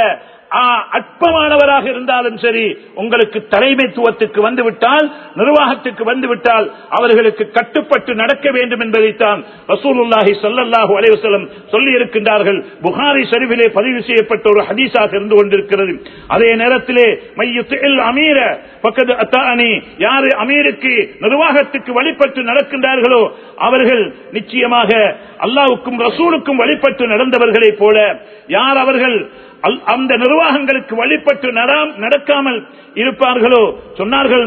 அற்பமானவராக இருந்தாலும் சரி உங்களுக்கு தலைமைத்துவத்துக்கு வந்துவிட்டால் நிர்வாகத்துக்கு வந்துவிட்டால் அவர்களுக்கு கட்டுப்பட்டு நடக்க வேண்டும் என்பதைத்தான் ரசூலுல்லாஹி சல்லாஹூ அலைவசலம் சொல்லி இருக்கின்றார்கள் புகாரி சரிவிலே பதிவு செய்யப்பட்ட ஒரு ஹதீஸாக இருந்து கொண்டிருக்கிறது அதே நேரத்திலே மையத்தில் அமீர பக்கத்து அத்தானி யாரு அமீருக்கு நிர்வாகத்துக்கு வழிபட்டு நடக்கின்றார்களோ அவர்கள் நிச்சயமாக அல்லாவுக்கும் ரசூலுக்கும் வழிபட்டு நடந்தவர்களை போல யார் அவர்கள் அந்த நிர்வாகங்களுக்கு வழிபட்டு நடக்காமல் இருப்பார்களோ சொன்னார்கள்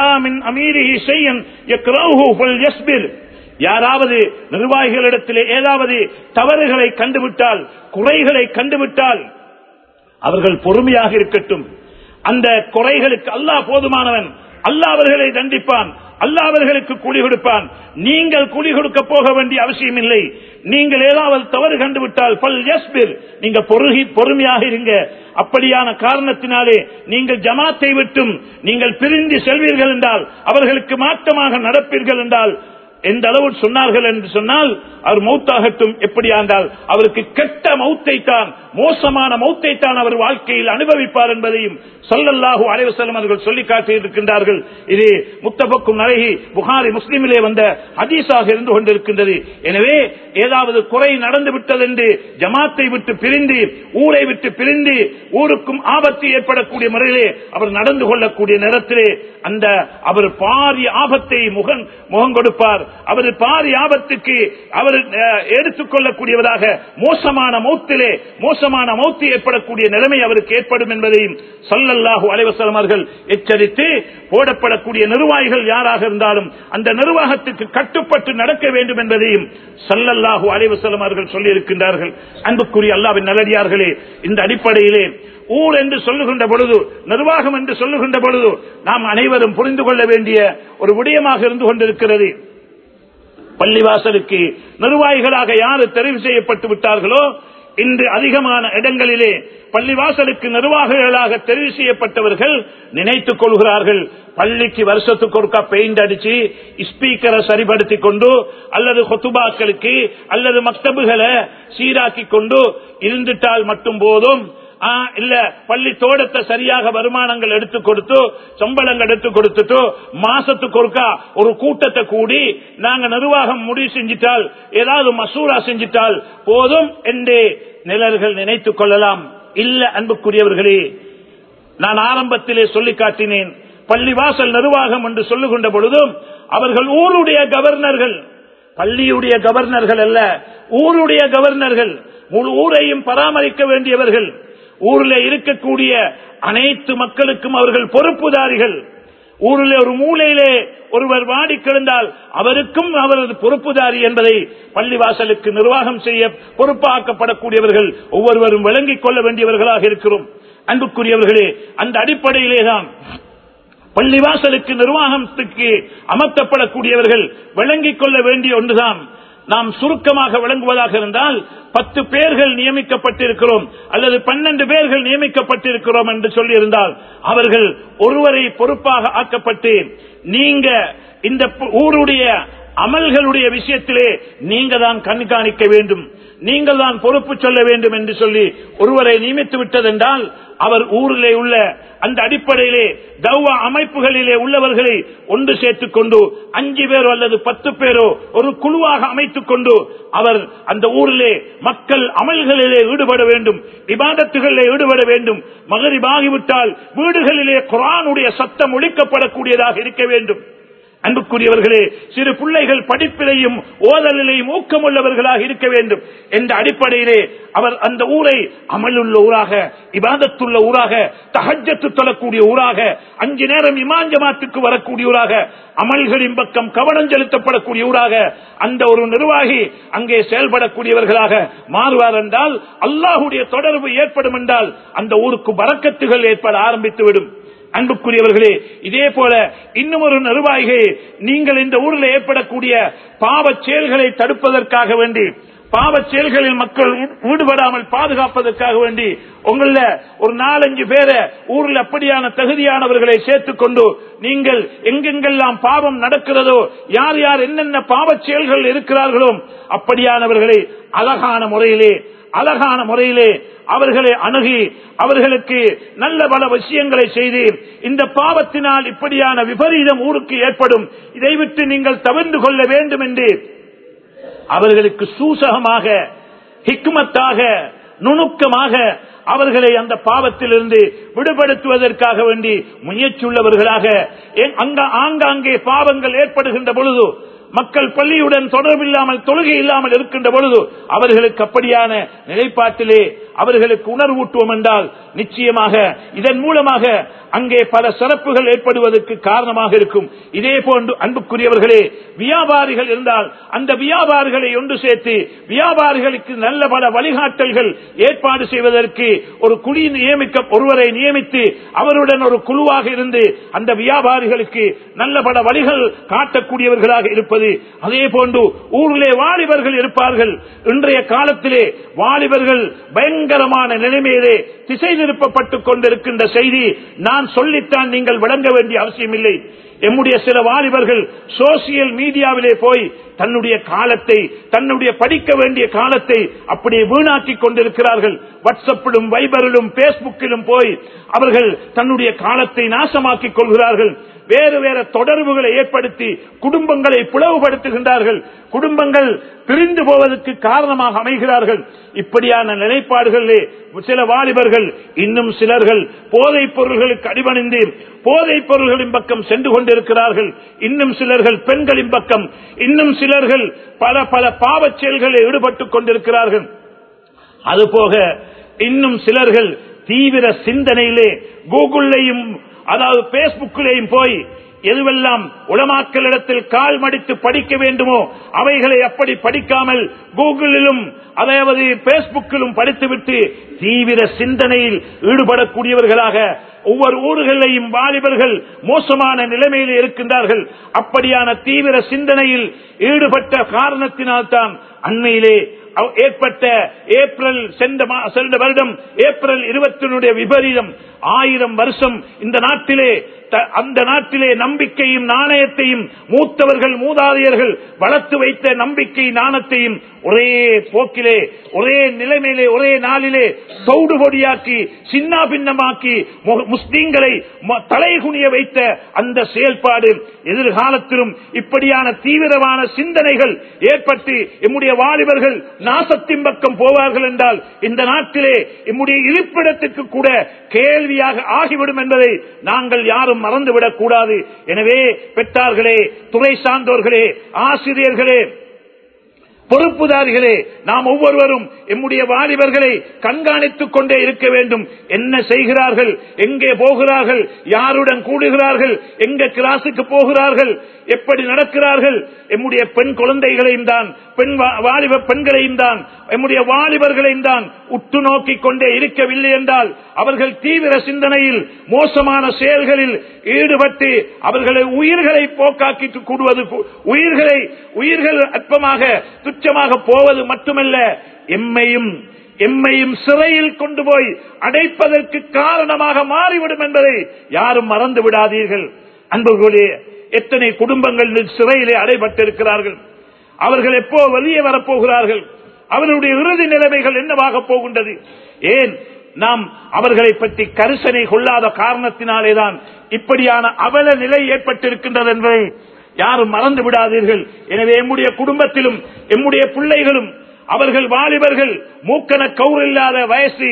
யாராவது நிர்வாகிகளிடத்திலே ஏதாவது தவறுகளை கண்டுவிட்டால் குறைகளை கண்டுவிட்டால் அவர்கள் பொறுமையாக இருக்கட்டும் அந்த குறைகளுக்கு அல்லாஹ் போதுமானவன் அல்லாஹ் அவர்களை தண்டிப்பான் அல்லாஹ் அவர்களுக்கு கூலி கொடுப்பான் நீங்கள் கூலி கொடுக்க போக வேண்டிய அவசியம் இல்லை நீங்கள் ஏதாவது தவறு கண்டுவிட்டால் பல் யஸ்பிர் நீங்க பொருகி பொறுமையாக இருங்க அப்படியான காரணத்தினாலே நீங்கள் ஜமாத்தை விட்டும் நீங்கள் பிரிந்து செல்வீர்கள் என்றால் அவர்களுக்கு மாற்றமாக நடப்பீர்கள் என்றால் எந்த அளவு சொன்னார்கள் என்று சொன்னால் அவர் மௌத்தாகட்டும் எப்படி ஆண்டால் அவருக்கு கெட்ட மௌத்தை தான் மோசமான மௌத்தை தான் அவர் வாழ்க்கையில் அனுபவிப்பார் என்பதையும் சொல்லல்லாஹு அலைவசலம் அவர்கள் சொல்லி காட்டியிருக்கின்றார்கள் இது முத்தபக்கும் நரகி புகாரி முஸ்லிமிலே வந்த ஹதீஸாக இருந்து கொண்டிருக்கின்றது எனவே ஏதாவது குறை நடந்து விட்டது என்று ஜமாத்தை விட்டு பிரிந்து ஊரை விட்டு பிரிந்து ஊருக்கும் ஆபத்து ஏற்படக்கூடிய முறையிலே அவர் நடந்து கொள்ளக்கூடிய நேரத்திலே அந்த அவர் பாரிய ஆபத்தை முகன் முகம் கொடுப்பார் அவர் பாரிய ஆபத்துக்கு அவர் அஹ், எடுத்துக் கொள்ளக்கூடியவராக மோசமான மௌத்திலே மோசமான மௌத்து ஏற்படக்கூடிய நிலைமை அவருக்கு ஏற்படும் என்பதையும் சொல்லல்லாஹு அலைவசலம் அவர்கள் எச்சரித்து போடப்படக்கூடிய நிர்வாகிகள் யாராக இருந்தாலும் அந்த நிர்வாகத்துக்கு கட்டுப்பட்டு நடக்க வேண்டும் என்பதையும் சல்லல்லாஹு அலைவசலம் அவர்கள் சொல்லியிருக்கின்றார்கள் அன்புக்குரிய அல்லாவின் நல்லடியார்களே இந்த அடிப்படையிலே ஊர் என்று சொல்லுகின்ற பொழுது நிர்வாகம் என்று சொல்லுகின்ற பொழுது நாம் அனைவரும் புரிந்து கொள்ள வேண்டிய ஒரு விடயமாக இருந்து கொண்டிருக்கிறது பள்ளிவாசலுக்கு நிர்வாகிகளாக யாரு தெரிவு செய்யப்பட்டு விட்டார்களோ இன்று அதிகமான இடங்களிலே பள்ளிவாசலுக்கு நிர்வாகிகளாக தெரிவு செய்யப்பட்டவர்கள் நினைத்துக் கொள்கிறார்கள் பள்ளிக்கு வருஷத்துக்கு ஒருக்கா பெயிண்ட் அடிச்சு ஸ்பீக்கரை சரிபடுத்தி கொண்டு அல்லது கொத்துபாக்களுக்கு அல்லது மக்தபுகளை சீராக்கி கொண்டு இருந்துட்டால் மட்டும் போதும் ஆ, இல்ல பள்ளி தோட்டத்தை சரியாக வருமானங்கள் எடுத்து கொடுத்து சம்பளங்கள் எடுத்து கொடுத்துட்டு மாசத்துக்கு ஒருக்கா ஒரு கூட்டத்தை கூடி நாங்க நிர்வாகம் முடிவு செஞ்சிட்டால் ஏதாவது மசூரா செஞ்சிட்டால் போதும் என்று நிழல்கள் நினைத்துக் கொள்ளலாம் இல்ல அன்புக்குரியவர்களே நான் ஆரம்பத்திலே சொல்லி காட்டினேன் பள்ளிவாசல் நிர்வாகம் என்று சொல்லுகின்ற பொழுதும் அவர்கள் ஊருடைய கவர்னர்கள் பள்ளியுடைய கவர்னர்கள் அல்ல ஊருடைய கவர்னர்கள் முழு ஊரையும் பராமரிக்க வேண்டியவர்கள் ஊரில் இருக்கக்கூடிய அனைத்து மக்களுக்கும் அவர்கள் பொறுப்புதாரிகள் ஊரில் ஒரு மூலையிலே ஒருவர் வாடி கிடந்தால் அவருக்கும் அவரது பொறுப்புதாரி என்பதை பள்ளிவாசலுக்கு நிர்வாகம் செய்ய பொறுப்பாக்கப்படக்கூடியவர்கள் ஒவ்வொருவரும் விளங்கிக் கொள்ள வேண்டியவர்களாக இருக்கிறோம் அன்புக்குரியவர்களே அந்த அடிப்படையிலேதான் பள்ளிவாசலுக்கு நிர்வாகத்துக்கு அமர்த்தப்படக்கூடியவர்கள் விளங்கிக் கொள்ள வேண்டிய ஒன்றுதான் நாம் சுருக்கமாக விளங்குவதாக இருந்தால் பத்து பேர்கள் நியமிக்கப்பட்டிருக்கிறோம் அல்லது பன்னெண்டு பேர்கள் நியமிக்கப்பட்டிருக்கிறோம் என்று சொல்லியிருந்தால் அவர்கள் ஒருவரை பொறுப்பாக ஆக்கப்பட்டு நீங்க இந்த பு- ஊருடைய அமல்களுடைய விஷயத்திலே நீங்க தான் கண்காணிக்க வேண்டும் நீங்கள் தான் பொறுப்பு சொல்ல வேண்டும் என்று சொல்லி ஒருவரை நியமித்து விட்டதென்றால் அவர் ஊரிலே உள்ள அந்த அடிப்படையிலே தௌவா அமைப்புகளிலே உள்ளவர்களை ஒன்று சேர்த்துக் கொண்டு அஞ்சு பேரோ அல்லது பத்து பேரோ ஒரு குழுவாக அமைத்துக் கொண்டு அவர் அந்த ஊரிலே மக்கள் அமல்களிலே ஈடுபட வேண்டும் இபாதத்துகளிலே ஈடுபட வேண்டும் மகரிபாகிவிட்டால் வீடுகளிலே குரானுடைய சத்தம் ஒழிக்கப்படக்கூடியதாக இருக்க வேண்டும் அன்புக்குரியவர்களே சிறு பிள்ளைகள் படிப்பிலையும் ஓதலிலையும் ஊக்கமுள்ளவர்களாக இருக்க வேண்டும் என்ற அடிப்படையிலே அவர் அந்த ஊரை அமலுள்ள ஊராக இபாதத்துள்ள ஊராக தஹஜத்து தொழக்கூடிய ஊராக அஞ்சு நேரம் இமாஞ்சமாத்துக்கு வரக்கூடிய ஊராக அமல்களின் பக்கம் கவனம் செலுத்தப்படக்கூடிய ஊராக அந்த ஒரு நிர்வாகி அங்கே செயல்படக்கூடியவர்களாக மாறுவார் என்றால் அல்லாஹுடைய தொடர்பு ஏற்படும் என்றால் அந்த ஊருக்கு பறக்கத்துகள் ஏற்பட ஆரம்பித்துவிடும் அன்புக்குரியவர்களே இதே போல இன்னும் ஒரு நிர்வாகிகள் நீங்கள் இந்த ஊரில் ஏற்படக்கூடிய பாவச் செயல்களை தடுப்பதற்காக வேண்டி பாவச் செயல்களில் மக்கள் ஈ- ஈடுபடாமல் பாதுகாப்பதற்காக வேண்டி உங்கள ஒரு நாலஞ்சு பேரை ஊரில் அப்படியான தகுதியானவர்களை சேர்த்துக் கொண்டு நீங்கள் எங்கெங்கெல்லாம் பாவம் நடக்கிறதோ யார் யார் என்னென்ன பாவச் செயல்கள் இருக்கிறார்களோ அப்படியானவர்களை அழகான முறையிலே அழகான முறையிலே அவர்களை அணுகி அவர்களுக்கு நல்ல பல விஷயங்களை செய்து இந்த பாவத்தினால் இப்படியான விபரீதம் ஊருக்கு ஏற்படும் இதை விட்டு நீங்கள் தவிர்த்து கொள்ள வேண்டும் என்று அவர்களுக்கு சூசகமாக ஹிக்மத்தாக நுணுக்கமாக அவர்களை அந்த பாவத்திலிருந்து விடுபடுத்துவதற்காக வேண்டி முயற்சியுள்ளவர்களாக எ- அங்க- ஆங்காங்கே பாவங்கள் ஏற்படுகின்ற பொழுது மக்கள் பள்ளியுடன் தொடர்பில்லாமல் தொழுகை இல்லாமல் இருக்கின்ற பொழுது அவர்களுக்கு அப்படியான நிலைப்பாட்டிலே அவர்களுக்கு உணர்வூட்டுவோம் என்றால் நிச்சயமாக இதன் மூலமாக அங்கே பல சிறப்புகள் ஏற்படுவதற்கு காரணமாக இருக்கும் இதே போன்று அன்புக்குரியவர்களே வியாபாரிகள் இருந்தால் அந்த வியாபாரிகளை ஒன்று சேர்த்து வியாபாரிகளுக்கு நல்ல பல வழிகாட்டல்கள் ஏற்பாடு செய்வதற்கு ஒரு குழி நியமிக்க ஒருவரை நியமித்து அவருடன் ஒரு குழுவாக இருந்து அந்த வியாபாரிகளுக்கு நல்ல பல வழிகள் காட்டக்கூடியவர்களாக இருப்பது அதே போன்று ஊரிலே வாலிபர்கள் இருப்பார்கள் இன்றைய காலத்திலே வாலிபர்கள் பயங்கர பயங்கரமான நிலைமையிலே திசை திருப்பப்பட்டுக் கொண்டிருக்கின்ற செய்தி நான் சொல்லித்தான் நீங்கள் விளங்க வேண்டிய அவசியமில்லை எம்முடைய சில வாலிபர்கள் சோசியல் மீடியாவிலே போய் தன்னுடைய காலத்தை தன்னுடைய படிக்க வேண்டிய காலத்தை அப்படியே வீணாக்கி கொண்டிருக்கிறார்கள் வாட்ஸ்அப்பிலும் வைபரிலும் பேஸ்புக்கிலும் போய் அவர்கள் தன்னுடைய காலத்தை நாசமாக்கிக் கொள்கிறார்கள் வேறு வேறு தொடர்புகளை ஏற்படுத்தி குடும்பங்களை பிளவுபடுத்துகின்றார்கள் குடும்பங்கள் பிரிந்து போவதற்கு காரணமாக அமைகிறார்கள் இப்படியான நிலைப்பாடுகளிலே சில வாலிபர்கள் இன்னும் சிலர்கள் போதைப் பொருள்களுக்கு அடிபணிந்து போதைப் பொருள்களின் பக்கம் சென்று கொண்டிருக்கிறார்கள் இன்னும் சிலர்கள் பெண்களின் பக்கம் இன்னும் சிலர்கள் பல பல பாவச் செயல்களில் ஈடுபட்டுக் கொண்டிருக்கிறார்கள் அதுபோக இன்னும் சிலர்கள் தீவிர சிந்தனையிலே கூகுளையும் அதாவது பேஸ்புக்கிலேயும் போய் எதுவெல்லாம் உளமாக்கலிடத்தில் கால் மடித்து படிக்க வேண்டுமோ அவைகளை அப்படி படிக்காமல் கூகுளிலும் அதாவது பேஸ்புக்கிலும் படித்துவிட்டு தீவிர சிந்தனையில் ஈடுபடக்கூடியவர்களாக ஒவ்வொரு ஊர்களையும் வாலிபர்கள் மோசமான நிலைமையில் இருக்கின்றார்கள் அப்படியான தீவிர சிந்தனையில் ஈடுபட்ட காரணத்தினால்தான் அண்மையிலே அவ்- ஏற்பட்ட ஏப்ரல் சென்ற மா- சென்ற வருடம் ஏப்ரல் இருபத்தினுடைய விபரீதம் ஆயிரம் வருஷம் இந்த நாட்டிலே த- அந்த நாட்டிலே நம்பிக்கையும் நாணயத்தையும் மூத்தவர்கள் மூதாதையர்கள் வளர்த்து வைத்த நம்பிக்கை நாணத்தையும் ஒரே போக்கிலே ஒரே நிலைமையிலே ஒரே நாளிலே தௌடு பொடியாக்கி சின்ன பின்னமாக்கி மு- முஸ்லீம்களை ம- தலைகுனிய வைத்த அந்த செயல்பாடு எதிர்காலத்திலும் இப்படியான தீவிரமான சிந்தனைகள் ஏற்பட்டு எம்முடைய வாலிபர்கள் நாசத்தின் பக்கம் போவார்கள் என்றால் இந்த நாட்டிலே எம்முடைய இருப்பிடத்துக்கு கூட கேள்வியாக ஆகிவிடும் என்பதை நாங்கள் யாரும் மறந்துவிடக் கூடாது எனவே பெற்றார்களே துறை சார்ந்தோர்களே ஆசிரியர்களே பொறுப்புதாரிகளே நாம் ஒவ்வொருவரும் எம்முடைய வாலிபர்களை கண்காணித்துக் கொண்டே இருக்க வேண்டும் என்ன செய்கிறார்கள் எங்கே போகிறார்கள் யாருடன் கூடுகிறார்கள் எங்க கிளாஸுக்கு போகிறார்கள் எப்படி நடக்கிறார்கள் எம்முடைய பெண் குழந்தைகளையும் தான் பெண் வா- வாலிப பெண்களையும் தான் எம்முடைய வாலிபர்களையும் தான் உற்று நோக்கிக் கொண்டே இருக்கவில்லை என்றால் அவர்கள் தீவிர சிந்தனையில் மோசமான செயல்களில் ஈடுபட்டு அவர்களை உயிர்களை போக்காக்கிட்டு கூடுவது கு- உயிர்களை உயிர்கள் அற்பமாக துச்சமாக போவது மட்டுமல்ல எம்மையும் எம்மையும் சிறையில் கொண்டு போய் அடைப்பதற்கு காரணமாக மாறிவிடும் என்பதை யாரும் மறந்து விடாதீர்கள் அன்பர்களே எத்தனை குடும்பங்கள் சிறையிலே அடைபட்டிருக்கிறார்கள் அவர்கள் எப்போ வெளியே வரப்போகிறார்கள் அவர்களுடைய இறுதி நிலைமைகள் என்னவாக போகின்றது ஏன் நாம் அவர்களை பற்றி கரிசனை கொள்ளாத காரணத்தினாலேதான் இப்படியான அவல நிலை ஏற்பட்டிருக்கின்றது என்பதை யாரும் மறந்து விடாதீர்கள் எனவே எம்முடைய குடும்பத்திலும் எம்முடைய பிள்ளைகளும் அவர்கள் வாலிபர்கள் மூக்கன கவுர் இல்லாத வயசு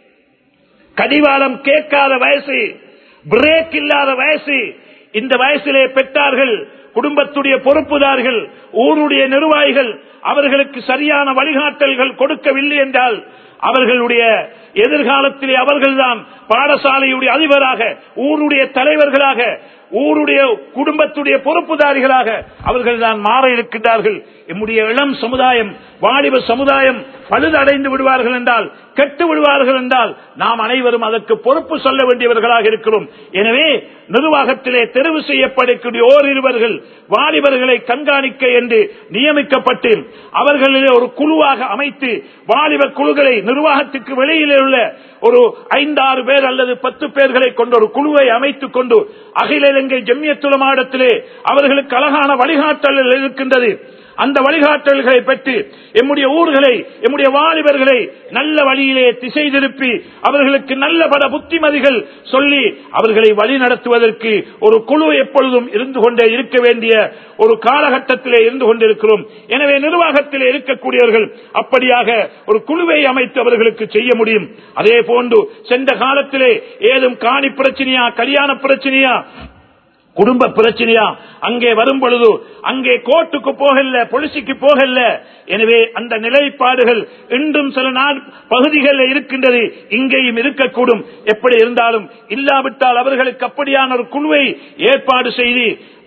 கடிவாளம் கேட்காத வயசு பிரேக் இல்லாத வயசு இந்த வயசிலே பெற்றார்கள் குடும்பத்துடைய பொறுப்புதார்கள் ஊருடைய நிர்வாகிகள் அவர்களுக்கு சரியான வழிகாட்டல்கள் கொடுக்கவில்லை என்றால் அவர்களுடைய எதிர்காலத்திலே அவர்கள்தான் பாடசாலையுடைய அதிபராக ஊருடைய தலைவர்களாக ஊருடைய குடும்பத்துடைய பொறுப்புதாரிகளாக அவர்கள் தான் மாற இருக்கின்றார்கள் எம்முடைய இளம் சமுதாயம் வாலிப சமுதாயம் பழுதடைந்து விடுவார்கள் என்றால் கெட்டு விடுவார்கள் என்றால் நாம் அனைவரும் அதற்கு பொறுப்பு சொல்ல வேண்டியவர்களாக இருக்கிறோம் எனவே நிர்வாகத்திலே தெரிவு செய்யப்படக்கூடிய ஓரிருவர்கள் வாலிபர்களை கண்காணிக்க என்று நியமிக்கப்பட்டு அவர்களிலே ஒரு குழுவாக அமைத்து வாலிப குழுக்களை நிர்வாகத்துக்கு வெளியிலே உள்ள ஒரு ஐந்தாறு பேர் அல்லது பத்து பேர்களை கொண்ட ஒரு குழுவை அமைத்துக் கொண்டு அகில இலங்கை ஜம்மியத்துல மாடத்திலே அவர்களுக்கு அழகான வழிகாட்டல் இருக்கின்றது அந்த வழிகாட்டல்களை பெற்று எம்முடைய ஊர்களை எம்முடைய வாலிபர்களை நல்ல வழியிலே திசை திருப்பி அவர்களுக்கு நல்ல பட புத்திமதிகள் சொல்லி அவர்களை வழி நடத்துவதற்கு ஒரு குழு எப்பொழுதும் இருந்து கொண்டே இருக்க வேண்டிய ஒரு காலகட்டத்திலே இருந்து கொண்டிருக்கிறோம் எனவே நிர்வாகத்திலே இருக்கக்கூடியவர்கள் அப்படியாக ஒரு குழுவை அமைத்து அவர்களுக்கு செய்ய முடியும் அதே போன்று சென்ற காலத்திலே ஏதும் காணி பிரச்சனையா கல்யாண பிரச்சனையா குடும்ப பிரச்சனையா அங்கே வரும் பொழுது அங்கே கோர்ட்டுக்கு போகல பொலிசிக்கு போகல எனவே அந்த நிலைப்பாடுகள் இன்றும் சில நாள் பகுதிகளில் இருக்கின்றது இங்கேயும் இருக்கக்கூடும் எப்படி இருந்தாலும் இல்லாவிட்டால் அவர்களுக்கு அப்படியான ஒரு குழுவை ஏற்பாடு செய்து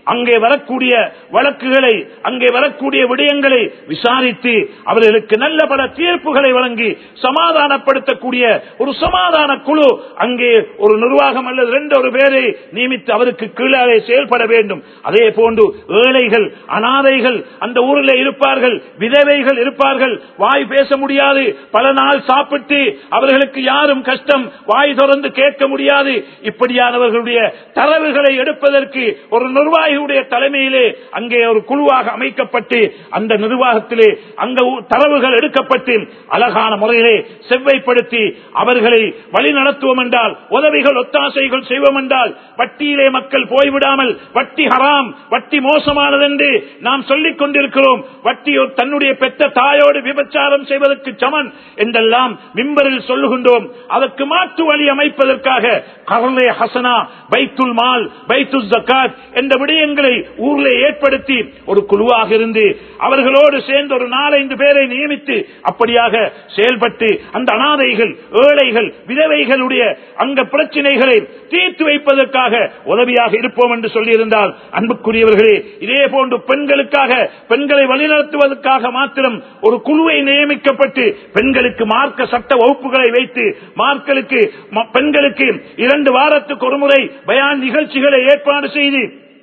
அங்கே வரக்கூடிய வழக்குகளை அங்கே வரக்கூடிய விடயங்களை விசாரித்து அவர்களுக்கு நல்ல பல தீர்ப்புகளை வழங்கி சமாதானப்படுத்தக்கூடிய ஒரு சமாதான குழு அங்கே ஒரு நிர்வாகம் அல்லது ரெண்டு ஒரு பேரை நியமித்து அவருக்கு கீழே செயல்பட வேண்டும் அதே போன்று ஏழைகள் அனாதைகள் அந்த ஊரில் இருப்பார்கள் விதவைகள் இருப்பார்கள் வாய் பேச முடியாது பல நாள் சாப்பிட்டு அவர்களுக்கு யாரும் கஷ்டம் வாய் திறந்து கேட்க முடியாது இப்படியானவர்களுடைய தரவுகளை எடுப்பதற்கு ஒரு நிர்வாகியுடைய தலைமையிலே அங்கே ஒரு குழுவாக அமைக்கப்பட்டு அந்த நிர்வாகத்திலே அங்க ஊ- தரவுகள் எடுக்கப்பட்டு அழகான முறையிலே செவ்வைப்படுத்தி அவர்களை வழி நடத்துவோம் என்றால் உதவிகள் ஒத்தாசைகள் செய்வோம் என்றால் வட்டியிலே மக்கள் போய்விடாமல் வட்டி ஹராம் வட்டி மோசமானது என்று நாம் சொல்லிக் கொண்டிருக்கிறோம் வட்டி ஒரு தன்னுடைய பெற்ற தாயோடு விபச்சாரம் செய்வதற்கு சமன் என்றெல்லாம் மிம்பரில் சொல்லுகின்றோம் அதற்கு மாற்று வழி அமைப்பதற்காக கரலே ஹசனா பைத்துல் மால் பைத்துல் ஜக்காத் என்ற விடயங்களை ஊரிலே ஏற்படுத்தி ஒரு குழுவாக இருந்து அவர்களோடு சேர்ந்து ஒரு நாலைந்து பேரை நியமித்து அப்படியாக செயல்பட்டு அந்த அனாதைகள் ஏழைகள் விதவைகளுடைய அங்க பிரச்சனைகளை தீர்த்து வைப்பதற்காக உதவியாக இருப்போம் என்று சொல்லியிருந்தால் அன்புக்குரியவர்களே இதே போன்று பெண்களுக்காக பெண்களை வழிநடத்துவதற்காக மாத்திரம் ஒரு குழுவை நியமிக்கப்பட்டு பெண்களுக்கு மார்க்க சட்ட வகுப்புகளை வைத்து மார்க்களுக்கு ம- பெண்களுக்கு இரண்டு வாரத்துக்கு ஒரு முறை பயான் நிகழ்ச்சிகளை ஏற்பாடு செய்து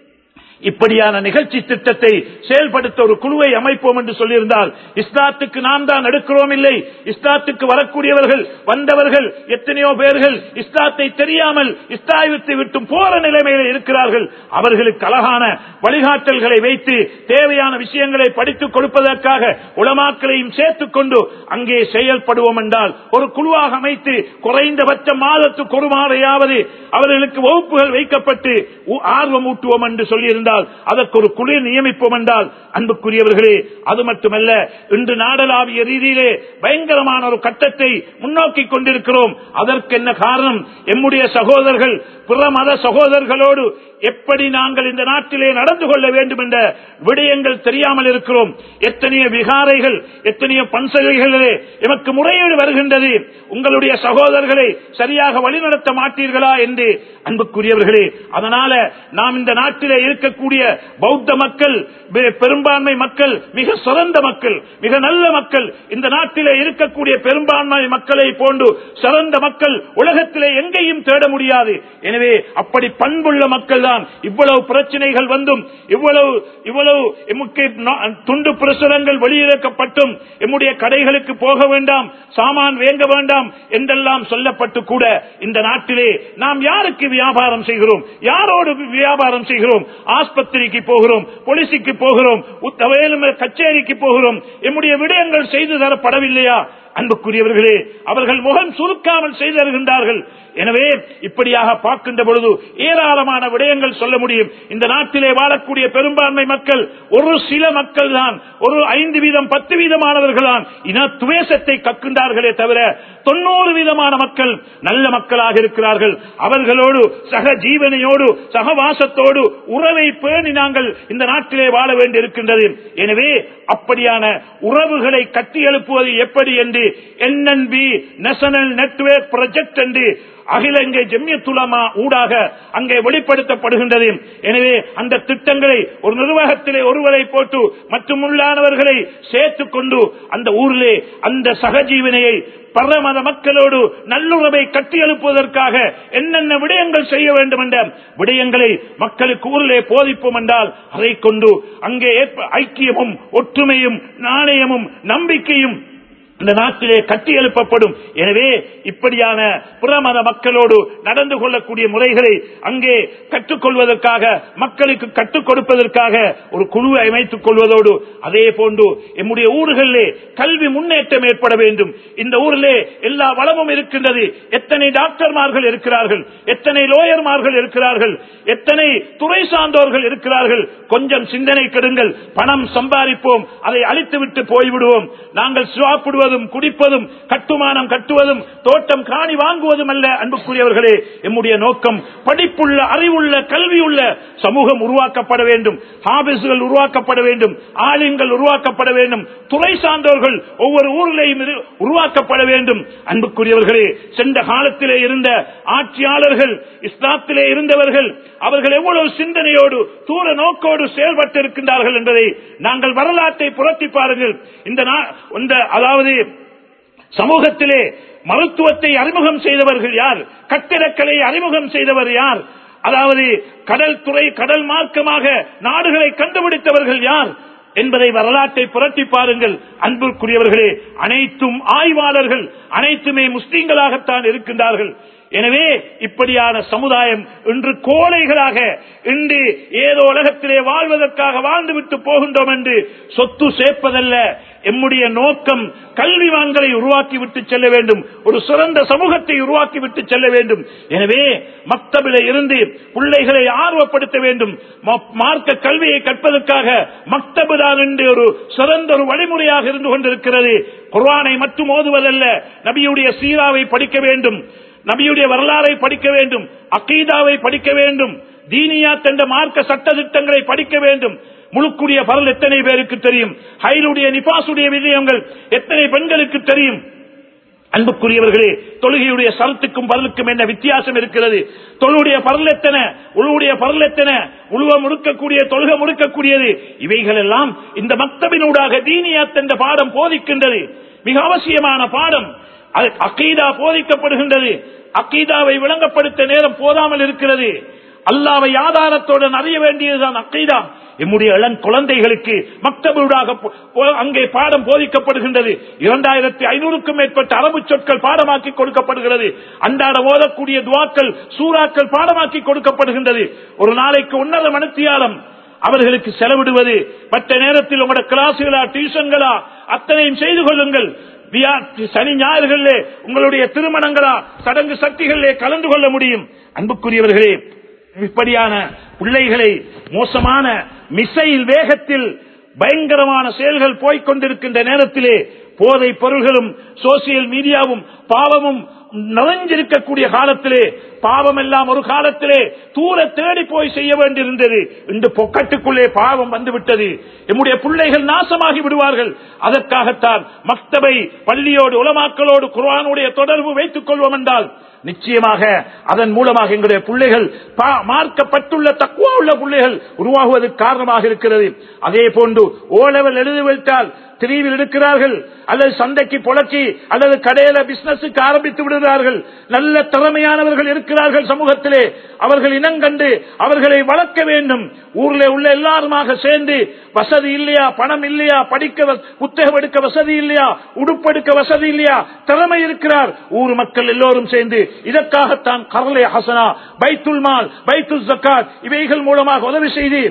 இப்படியான நிகழ்ச்சி திட்டத்தை செயல்படுத்த ஒரு குழுவை அமைப்போம் என்று சொல்லியிருந்தால் இஸ்லாத்துக்கு நாம் தான் எடுக்கிறோம் இல்லை இஸ்லாத்துக்கு வரக்கூடியவர்கள் வந்தவர்கள் எத்தனையோ பேர்கள் இஸ்லாத்தை தெரியாமல் இஸ்லாத்தை விட்டு போற நிலைமையில் இருக்கிறார்கள் அவர்களுக்கு அழகான வழிகாட்டல்களை வைத்து தேவையான விஷயங்களை படித்துக் கொடுப்பதற்காக உளமாக்களையும் சேர்த்துக் கொண்டு அங்கே செயல்படுவோம் என்றால் ஒரு குழுவாக அமைத்து குறைந்தபட்ச மாதத்துக்கு ஒரு மாதையாவது அவர்களுக்கு வகுப்புகள் வைக்கப்பட்டு உ- ஆர்வம் ஊட்டுவோம் என்று சொல்லியிருந்தால் அதற்கு ஒரு குழு நியமிப்போம் என்றால் அன்புக்குரியவர்களே அது மட்டுமல்ல இன்று நாடளாவிய ரீதியிலே பயங்கரமான ஒரு கட்டத்தை முன்னோக்கி கொண்டிருக்கிறோம் அதற்கு என்ன காரணம் எம்முடைய சகோதரர்கள் பிற மத சகோதரர்களோடு எப்படி நாங்கள் இந்த நாட்டிலே நடந்து கொள்ள வேண்டும் என்ற விடயங்கள் தெரியாமல் இருக்கிறோம் எத்தனையோ விகாரைகள் எத்தனையோ பன்சகைகளிலே எமக்கு முறையீடு வருகின்றது உங்களுடைய சகோதரர்களை சரியாக வழிநடத்த மாட்டீர்களா என்று அன்புக்குரியவர்களே அதனால நாம் இந்த நாட்டிலே இருக்கக்கூடிய பௌத்த மக்கள் பெ- பெரும்பான்மை மக்கள் மிக சிறந்த மக்கள் மிக நல்ல மக்கள் இந்த நாட்டிலே இருக்கக்கூடிய பெரும்பான்மை மக்களை போன்று சிறந்த மக்கள் உலகத்திலே எங்கேயும் தேட முடியாது எனவே அப்படி பண்புள்ள மக்கள் தான் இவ்வளவு பிரச்சனைகள் வந்தும் இவ்வளவு இவ்வளவு எமக்கு நா- துண்டு பிரசுரங்கள் வெளியிடப்பட்டும் எம்முடைய கடைகளுக்கு போக வேண்டாம் சாமான் வேங்க வேண்டாம் என்றெல்லாம் சொல்லப்பட்டு கூட இந்த நாட்டிலே நாம் யாருக்கு வியாபாரம் செய்கிறோம் யாரோடு வியாபாரம் செய்கிறோம் ஆஸ்பத்திரிக்கு போகிறோம் போலீஸுக்கு போகிறோம் உத்த- வேலும் கச்சேரிக்கு போகிறோம் எம்முடைய விடயங்கள் செய்து தரப்படவில்லையா அன்புக்குரியவர்களே அவர்கள் முகம் சுருக்காமல் செய்து தருகின்றார்கள் எனவே இப்படியாக பார்க்கின்ற பொழுது ஏராளமான விடயங்கள் சொல்ல முடியும் இந்த நாட்டிலே வாழக்கூடிய பெரும்பான்மை மக்கள் ஒரு சில மக்கள் தான் ஒரு ஐந்து வீதம் பத்து வீதமானவர்கள் தான் இன துவேஷத்தை கக்கின்றார்களே தவிர தொண்ணூறு வீதமான மக்கள் நல்ல மக்களாக இருக்கிறார்கள் அவர்களோடு சக ஜீவனையோடு சகவாசத்தோடு உறவை பேணி நாங்கள் இந்த நாட்டிலே வாழ வேண்டி இருக்கின்றது எனவே அப்படியான உறவுகளை கட்டி எழுப்புவது எப்படி என்று என்என்பி நேஷனல் நெட்வொர்க் ப்ராஜெக்ட் என்று அகில இங்கே ஜெம்யத்துலமா ஊடாக அங்கே வெளிப்படுத்தப்படுகின்றது எனவே அந்த திட்டங்களை ஒரு நிர்வாகத்திலே ஒருவரை போட்டு மற்றும் உள்ளானவர்களை சேர்த்துக் கொண்டு அந்த ஊரிலே அந்த சகஜீவனையை பரமத மக்களோடு நல்லுறவை கட்டியெழுப்புவதற்காக என்னென்ன விடயங்கள் செய்ய வேண்டும் என்ற விடயங்களை மக்களுக்கு ஊரிலே போதிப்போம் என்றால் அதை கொண்டு அங்கே ஏற்ப- ஐக்கியமும் ஒற்றுமையும் நாணயமும் நம்பிக்கையும் இந்த நாட்டிலே கட்டி எழுப்பப்படும் எனவே இப்படியான புறமத மக்களோடு நடந்து கொள்ளக்கூடிய முறைகளை அங்கே கற்றுக்கொள்வதற்காக மக்களுக்கு கற்றுக் கொடுப்பதற்காக ஒரு குழுவை அமைத்துக் கொள்வதோடு அதே போன்று எம்முடைய ஊர்களிலே கல்வி முன்னேற்றம் ஏற்பட வேண்டும் இந்த ஊரிலே எல்லா வளமும் இருக்கின்றது எத்தனை டாக்டர்மார்கள் இருக்கிறார்கள் எத்தனை லோயர்மார்கள் இருக்கிறார்கள் எத்தனை துறை சார்ந்தோர்கள் இருக்கிறார்கள் கொஞ்சம் சிந்தனை கெடுங்கள் பணம் சம்பாதிப்போம் அதை அழித்துவிட்டு போய்விடுவோம் நாங்கள் சாப்பிடுவது உண்பதும் குடிப்பதும் கட்டுமானம் கட்டுவதும் தோட்டம் காணி வாங்குவதும் அல்ல அன்புக்குரியவர்களே எம்முடைய நோக்கம் படிப்புள்ள அறிவுள்ள கல்வியுள்ள சமூகம் உருவாக்கப்பட வேண்டும் ஹாபிஸ்கள் உருவாக்கப்பட வேண்டும் ஆலிம்கள் உருவாக்கப்பட வேண்டும் துறை சார்ந்தவர்கள் ஒவ்வொரு ஊரிலேயும் இரு- உருவாக்கப்பட வேண்டும் அன்புக்குரியவர்களே சென்ற காலத்திலே இருந்த ஆட்சியாளர்கள் இஸ்லாத்திலே இருந்தவர்கள் அவர்கள் எவ்வளவு சிந்தனையோடு தூர நோக்கோடு செயல்பட்டு இருக்கின்றார்கள் என்பதை நாங்கள் வரலாற்றை புரட்டி பாருங்கள் இந்த நா- இந்த அதாவது சமூகத்திலே மருத்துவத்தை அறிமுகம் செய்தவர்கள் யார் கட்டிடக்கலை அறிமுகம் செய்தவர் யார் அதாவது கடல் துறை கடல் மார்க்கமாக நாடுகளை கண்டுபிடித்தவர்கள் யார் என்பதை வரலாற்றை புரட்டி பாருங்கள் அன்புக்குரியவர்களே அனைத்தும் ஆய்வாளர்கள் அனைத்துமே முஸ்லீம்களாகத்தான் இருக்கின்றார்கள் எனவே இப்படியான சமுதாயம் இன்று கோழைகளாக இன்று ஏதோ உலகத்திலே வாழ்வதற்காக வாழ்ந்துவிட்டு போகின்றோம் என்று சொத்து சேர்ப்பதல்ல எம்முடைய நோக்கம் கல்விவான்களை உருவாக்கி விட்டு செல்ல வேண்டும் ஒரு சிறந்த சமூகத்தை உருவாக்கி விட்டு செல்ல வேண்டும் எனவே மக்தபில இருந்து பிள்ளைகளை ஆர்வப்படுத்த வேண்டும் ம- மார்க்க கல்வியை கற்பதற்காக மக்தபுதான் என்று ஒரு சிறந்த ஒரு வழிமுறையாக இருந்து கொண்டிருக்கிறது குர்ஆனை மட்டும் ஓதுவதல்ல நபியுடைய சீராவை படிக்க வேண்டும் நபியுடைய வரலாறை படிக்க வேண்டும் அக்கீதாவை படிக்க வேண்டும் தீனியா என்ற மார்க்க சட்ட திட்டங்களை படிக்க வேண்டும் முழுக்குடைய பரல் எத்தனை பேருக்கு தெரியும் ஹைலுடைய நிபாசுடைய விஜயங்கள் எத்தனை பெண்களுக்கு தெரியும் அன்புக்குரியவர்களே தொழுகையுடைய சரத்துக்கும் பரலுக்கும் என்ன வித்தியாசம் இருக்கிறது தொழுடைய பரல் எத்தன உழுவுடைய பரல் எத்தன உழுவ முடுக்கக்கூடிய தொழுக முடுக்கக்கூடியது இவைகள் எல்லாம் இந்த மக்தபினூடாக தீனியாத் என்ற பாடம் போதிக்கின்றது மிக அவசியமான பாடம் அது அக்கீதா போதிக்கப்படுகின்றது அக்கீதாவை விளங்கப்படுத்த நேரம் போதாமல் இருக்கிறது அல்லாவை ஆதாரத்துடன் அறிய வேண்டியதுதான் அக்கீதா எம்முடைய இளம் குழந்தைகளுக்கு மக்தபூடாக போ- போ- அங்கே பாடம் போதிக்கப்படுகின்றது இரண்டாயிரத்தி ஐநூறுக்கும் மேற்பட்ட அரபு சொற்கள் பாடமாக்கி கொடுக்கப்படுகிறது அன்றாட ஓதக்கூடிய துவாக்கள் சூறாக்கள் பாடமாக்கி கொடுக்கப்படுகின்றது ஒரு நாளைக்கு உன்னத மனத்தியாலம் அவர்களுக்கு செலவிடுவது மற்ற நேரத்தில் உங்களோட கிளாஸுகளா டியூஷன்களா அத்தனையும் செய்து கொள்ளுங்கள் வியா- சனி ஞாயிறுகளிலே உங்களுடைய திருமணங்களா சடங்கு சக்திகளிலே கலந்து கொள்ள முடியும் அன்புக்குரியவர்களே இப்படியான பிள்ளைகளை மோசமான மிசைல் வேகத்தில் பயங்கரமான செயல்கள் போய்க் கொண்டிருக்கின்ற நேரத்திலே போதை பொருள்களும் சோசியல் மீடியாவும் பாவமும் நிறைஞ்சிருக்கக்கூடிய காலத்திலே பாவம் எல்லாம் ஒரு காலத்திலே தூர தேடி போய் செய்ய வேண்டியிருந்தது இந்த பொக்கட்டுக்குள்ளே பாவம் வந்துவிட்டது நம்முடைய பிள்ளைகள் நாசமாகி விடுவார்கள் அதற்காகத்தான் மக்தபை பள்ளியோடு உலமாக்களோடு குர்ஆனுடைய தொடர்பு வைத்துக் கொள்வோம் என்றால் நிச்சயமாக அதன் மூலமாக எங்களுடைய பிள்ளைகள் பா- மார்க்கப்பட்டுள்ள தக்குவா உள்ள பிள்ளைகள் உருவாகுவதற்கு காரணமாக இருக்கிறது அதே போன்று ஓ லெவல் எழுதி வைத்தால் திரிவில் இருக்கிறார்கள் அல்லது சந்தைக்கு புழக்கி அல்லது கடையில பிசினஸுக்கு ஆரம்பித்து விடுகிறார்கள் நல்ல திறமையானவர்கள் இருக்கிறார்கள் சமூகத்திலே அவர்கள் இனங்கண்டு அவர்களை வளர்க்க வேண்டும் ஊர்ல உள்ள எல்லாருமாக சேர்ந்து வசதி இல்லையா பணம் இல்லையா படிக்க வ- புத்தகம் எடுக்க வசதி இல்லையா உடுப்பெடுக்க வசதி இல்லையா திறமை இருக்கிறார் ஊர் மக்கள் எல்லோரும் சேர்ந்து இதற்காகத்தான் கரலை ஹசனா பைத்துல் மால் பைத்துல் ஜக்காத் இவைகள் மூலமாக உதவி செய்து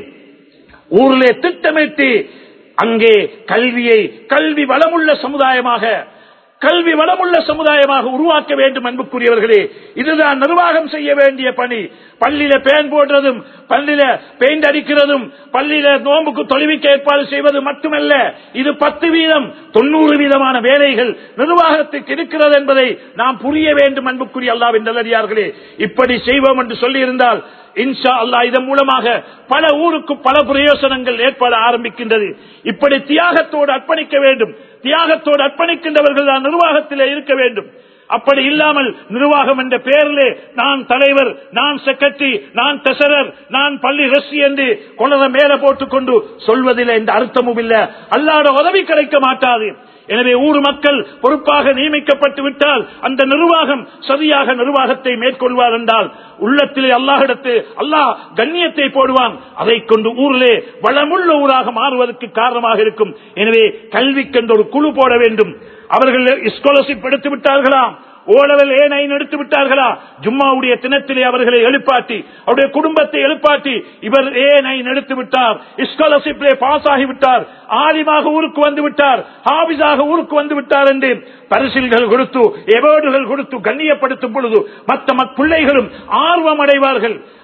ஊரிலே திட்டமிட்டு அங்கே கல்வியை கல்வி வளமுள்ள சமுதாயமாக கல்வி வளமுள்ள சமுதாயமாக உருவாக்க வேண்டும் அன்புக்குரியவர்களே இதுதான் நிர்வாகம் செய்ய வேண்டிய பணி பள்ளியில பேன் போடுறதும் பள்ளியில பெயிண்ட் அடிக்கிறதும் பள்ளியில நோம்புக்கு தொழுவிக்க ஏற்பாடு செய்வது மட்டுமல்ல இது பத்து வீதம் தொண்ணூறு வீதமான வேலைகள் நிர்வாகத்துக்கு இருக்கிறது என்பதை நாம் புரிய வேண்டும் அன்புக்குரிய அல்லாவின் நல்லடியார்களே இப்படி செய்வோம் என்று சொல்லியிருந்தால் இன்ஷா அல்லாஹ் இதன் மூலமாக பல ஊருக்கு பல பிரயோசனங்கள் ஏற்பட ஆரம்பிக்கின்றது இப்படி தியாகத்தோடு அர்ப்பணிக்க வேண்டும் தியாகத்தோடு அர்ப்பணிக்கின்றவர்கள் தான் நிர்வாகத்திலே இருக்க வேண்டும் அப்படி இல்லாமல் நிர்வாகம் என்ற பெயரிலே நான் தலைவர் நான் செக்ரட்டரி நான் டெசரர் நான் பள்ளி ரசி என்று கொலத மேல போட்டுக்கொண்டு சொல்வதில் எந்த அர்த்தமும் இல்ல அல்லாட உதவி கிடைக்க மாட்டாது எனவே ஊர் மக்கள் பொறுப்பாக நியமிக்கப்பட்டு விட்டால் அந்த நிர்வாகம் சரியாக நிர்வாகத்தை மேற்கொள்வார் என்றால் உள்ளத்திலே அல்லாஹிடத்து அல்லாஹ் கண்ணியத்தை போடுவான் அதை கொண்டு ஊரிலே வளமுள்ள ஊராக மாறுவதற்கு காரணமாக இருக்கும் எனவே கல்விக்கென்று ஒரு குழு போட வேண்டும் அவர்கள் ஸ்காலர்ஷிப் எடுத்து விட்டார்களா ஓலவல் ஏன் எடுத்து விட்டார்களா ஜும்மாவுடைய தினத்திலே அவர்களை எழுப்பாட்டி அவருடைய குடும்பத்தை எழுப்பாட்டி இவர் ஏன் எடுத்து விட்டார் ஸ்காலர்ஷிப்லே பாஸ் ஆகிவிட்டார் ஆலிமாக ஊருக்கு வந்து விட்டார் ஹாபிஸாக ஊருக்கு வந்து விட்டார் என்று பரிசில்கள் கொடுத்து எவார்டுகள் கொடுத்து கண்ணியப்படுத்தும் பொழுது மற்ற மக் பிள்ளைகளும் ஆர்வம் அடைவார்கள்